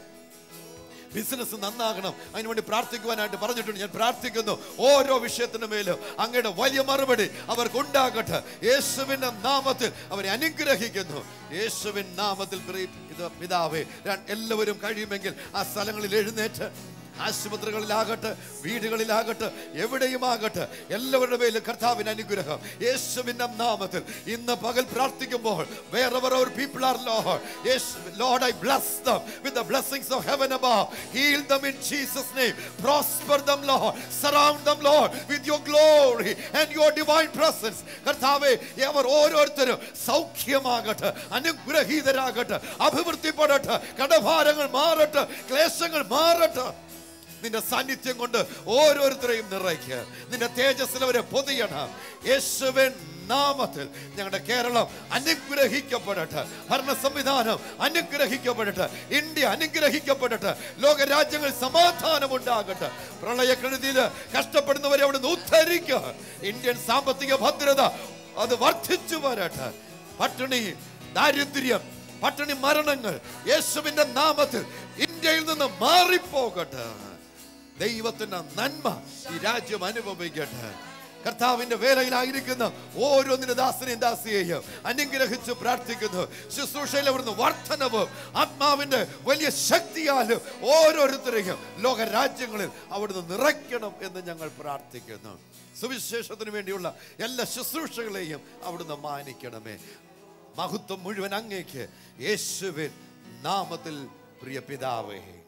ബിസിനസ് നന്നാകണം അതിനുവേണ്ടി പ്രാർത്ഥിക്കുവാനായിട്ട് പറഞ്ഞിട്ടുണ്ട് ഞാൻ പ്രാർത്ഥിക്കുന്നു ഓരോ വിഷയത്തിന് മേലും അങ്ങയുടെ വലിയ മറുപടി അവർക്ക് ഉണ്ടാകട്ടെ യേശുവിന്റെ നാമത്തിൽ അവരെ അനുഗ്രഹിക്കുന്നു യേശുവിൻ നാമത്തിൽ പ്രിയ- ഇത് പിതാവേ ഞാൻ എല്ലാവരും കഴിയുമെങ്കിൽ ആ സ്ഥലങ്ങളിൽ എഴുന്നേറ്റ് ആശുപത്രികളിലാകട്ടെ വീടുകളിലാകട്ടെ എവിടെയുമാകട്ടെ എല്ലാവരുടെ മേലും കർത്താവിന് അനുഗ്രഹം യേശുവിന്റെ നാമത്തിൽ ഇന്ന് പകൽ പ്രാർത്ഥിക്കുമ്പോൾ wherever our people are Lord yes Lord I bless them with the blessings of heaven above heal them in Jesus name prosper them Lord surround them Lord with your glory and your divine presence കർത്താവേ അവർ ഓരോരുത്തരും സൗഖ്യമാകട്ടെ അനുഗ്രഹീതരാകട്ടെ അഭിവൃദ്ധിപ്പെടട്ടെ കടഭാരങ്ങൾ മാറട്ടെ ക്ലേശങ്ങൾ മാറട്ടെ നിന്റെ സാന്നിധ്യം കൊണ്ട് ഓരോരുത്തരെയും നിറയ്ക്കുക നിന്റെ തേജസ്സിൽ അവരെ പൊതിയണം യേശുവിൻ നാമത്തിൽ ഞങ്ങളുടെ കേരളം അനുഗ്രഹിക്കപ്പെടട്ടെ ഭരണ സംവിധാനം അനുഗ്രഹിക്കപ്പെടട്ടെ ഇന്ത്യ അനുഗ്രഹിക്കപ്പെടട്ടെ ലോക രാജ്യങ്ങൾ സമാധാനം ഉണ്ടാകട്ടെ പ്രളയക്കെടുതിയിൽ കഷ്ടപ്പെടുന്നവരെ അവിടെ ഉദ്ധരിക്കുക ഇന്ത്യൻ സാമ്പത്തിക ഭദ്രത അത് വർദ്ധിച്ചു വരട്ടെ പട്ടിണി ദാരിദ്ര്യം പട്ടിണി മരണങ്ങൾ യേശുവിന്റെ നാമത്തിൽ ഇന്ത്യയിൽ നിന്ന് മാറിപ്പോകട്ടെ ദൈവത്തിന്റെ നന്മ ഈ രാജ്യം അനുഭവിക്കട്ടെ കർത്താവിന്റെ വേലയിലായിരിക്കുന്ന ഓരോന്നിന്റെ ദാസനെയും ദാസിയെയും അനുഗ്രഹിച്ച് പ്രാർത്ഥിക്കുന്നു ശുശ്രൂഷയിൽ അവിടുന്ന് വർധനവും ആത്മാവിന്റെ വലിയ ശക്തിയാലും ഓരോരുത്തരെയും ലോക രാജ്യങ്ങളിൽ അവിടുന്ന് നിറയ്ക്കണം എന്ന് ഞങ്ങൾ പ്രാർത്ഥിക്കുന്നു സുവിശേഷത്തിന് വേണ്ടിയുള്ള എല്ലാ ശുശ്രൂഷകളെയും അവിടുന്ന് മാനിക്കണമേ മഹത്വം മുഴുവൻ അങ്ങേക്ക് യേശുവിൻ നാമത്തിൽ പ്രിയ പിതാവേ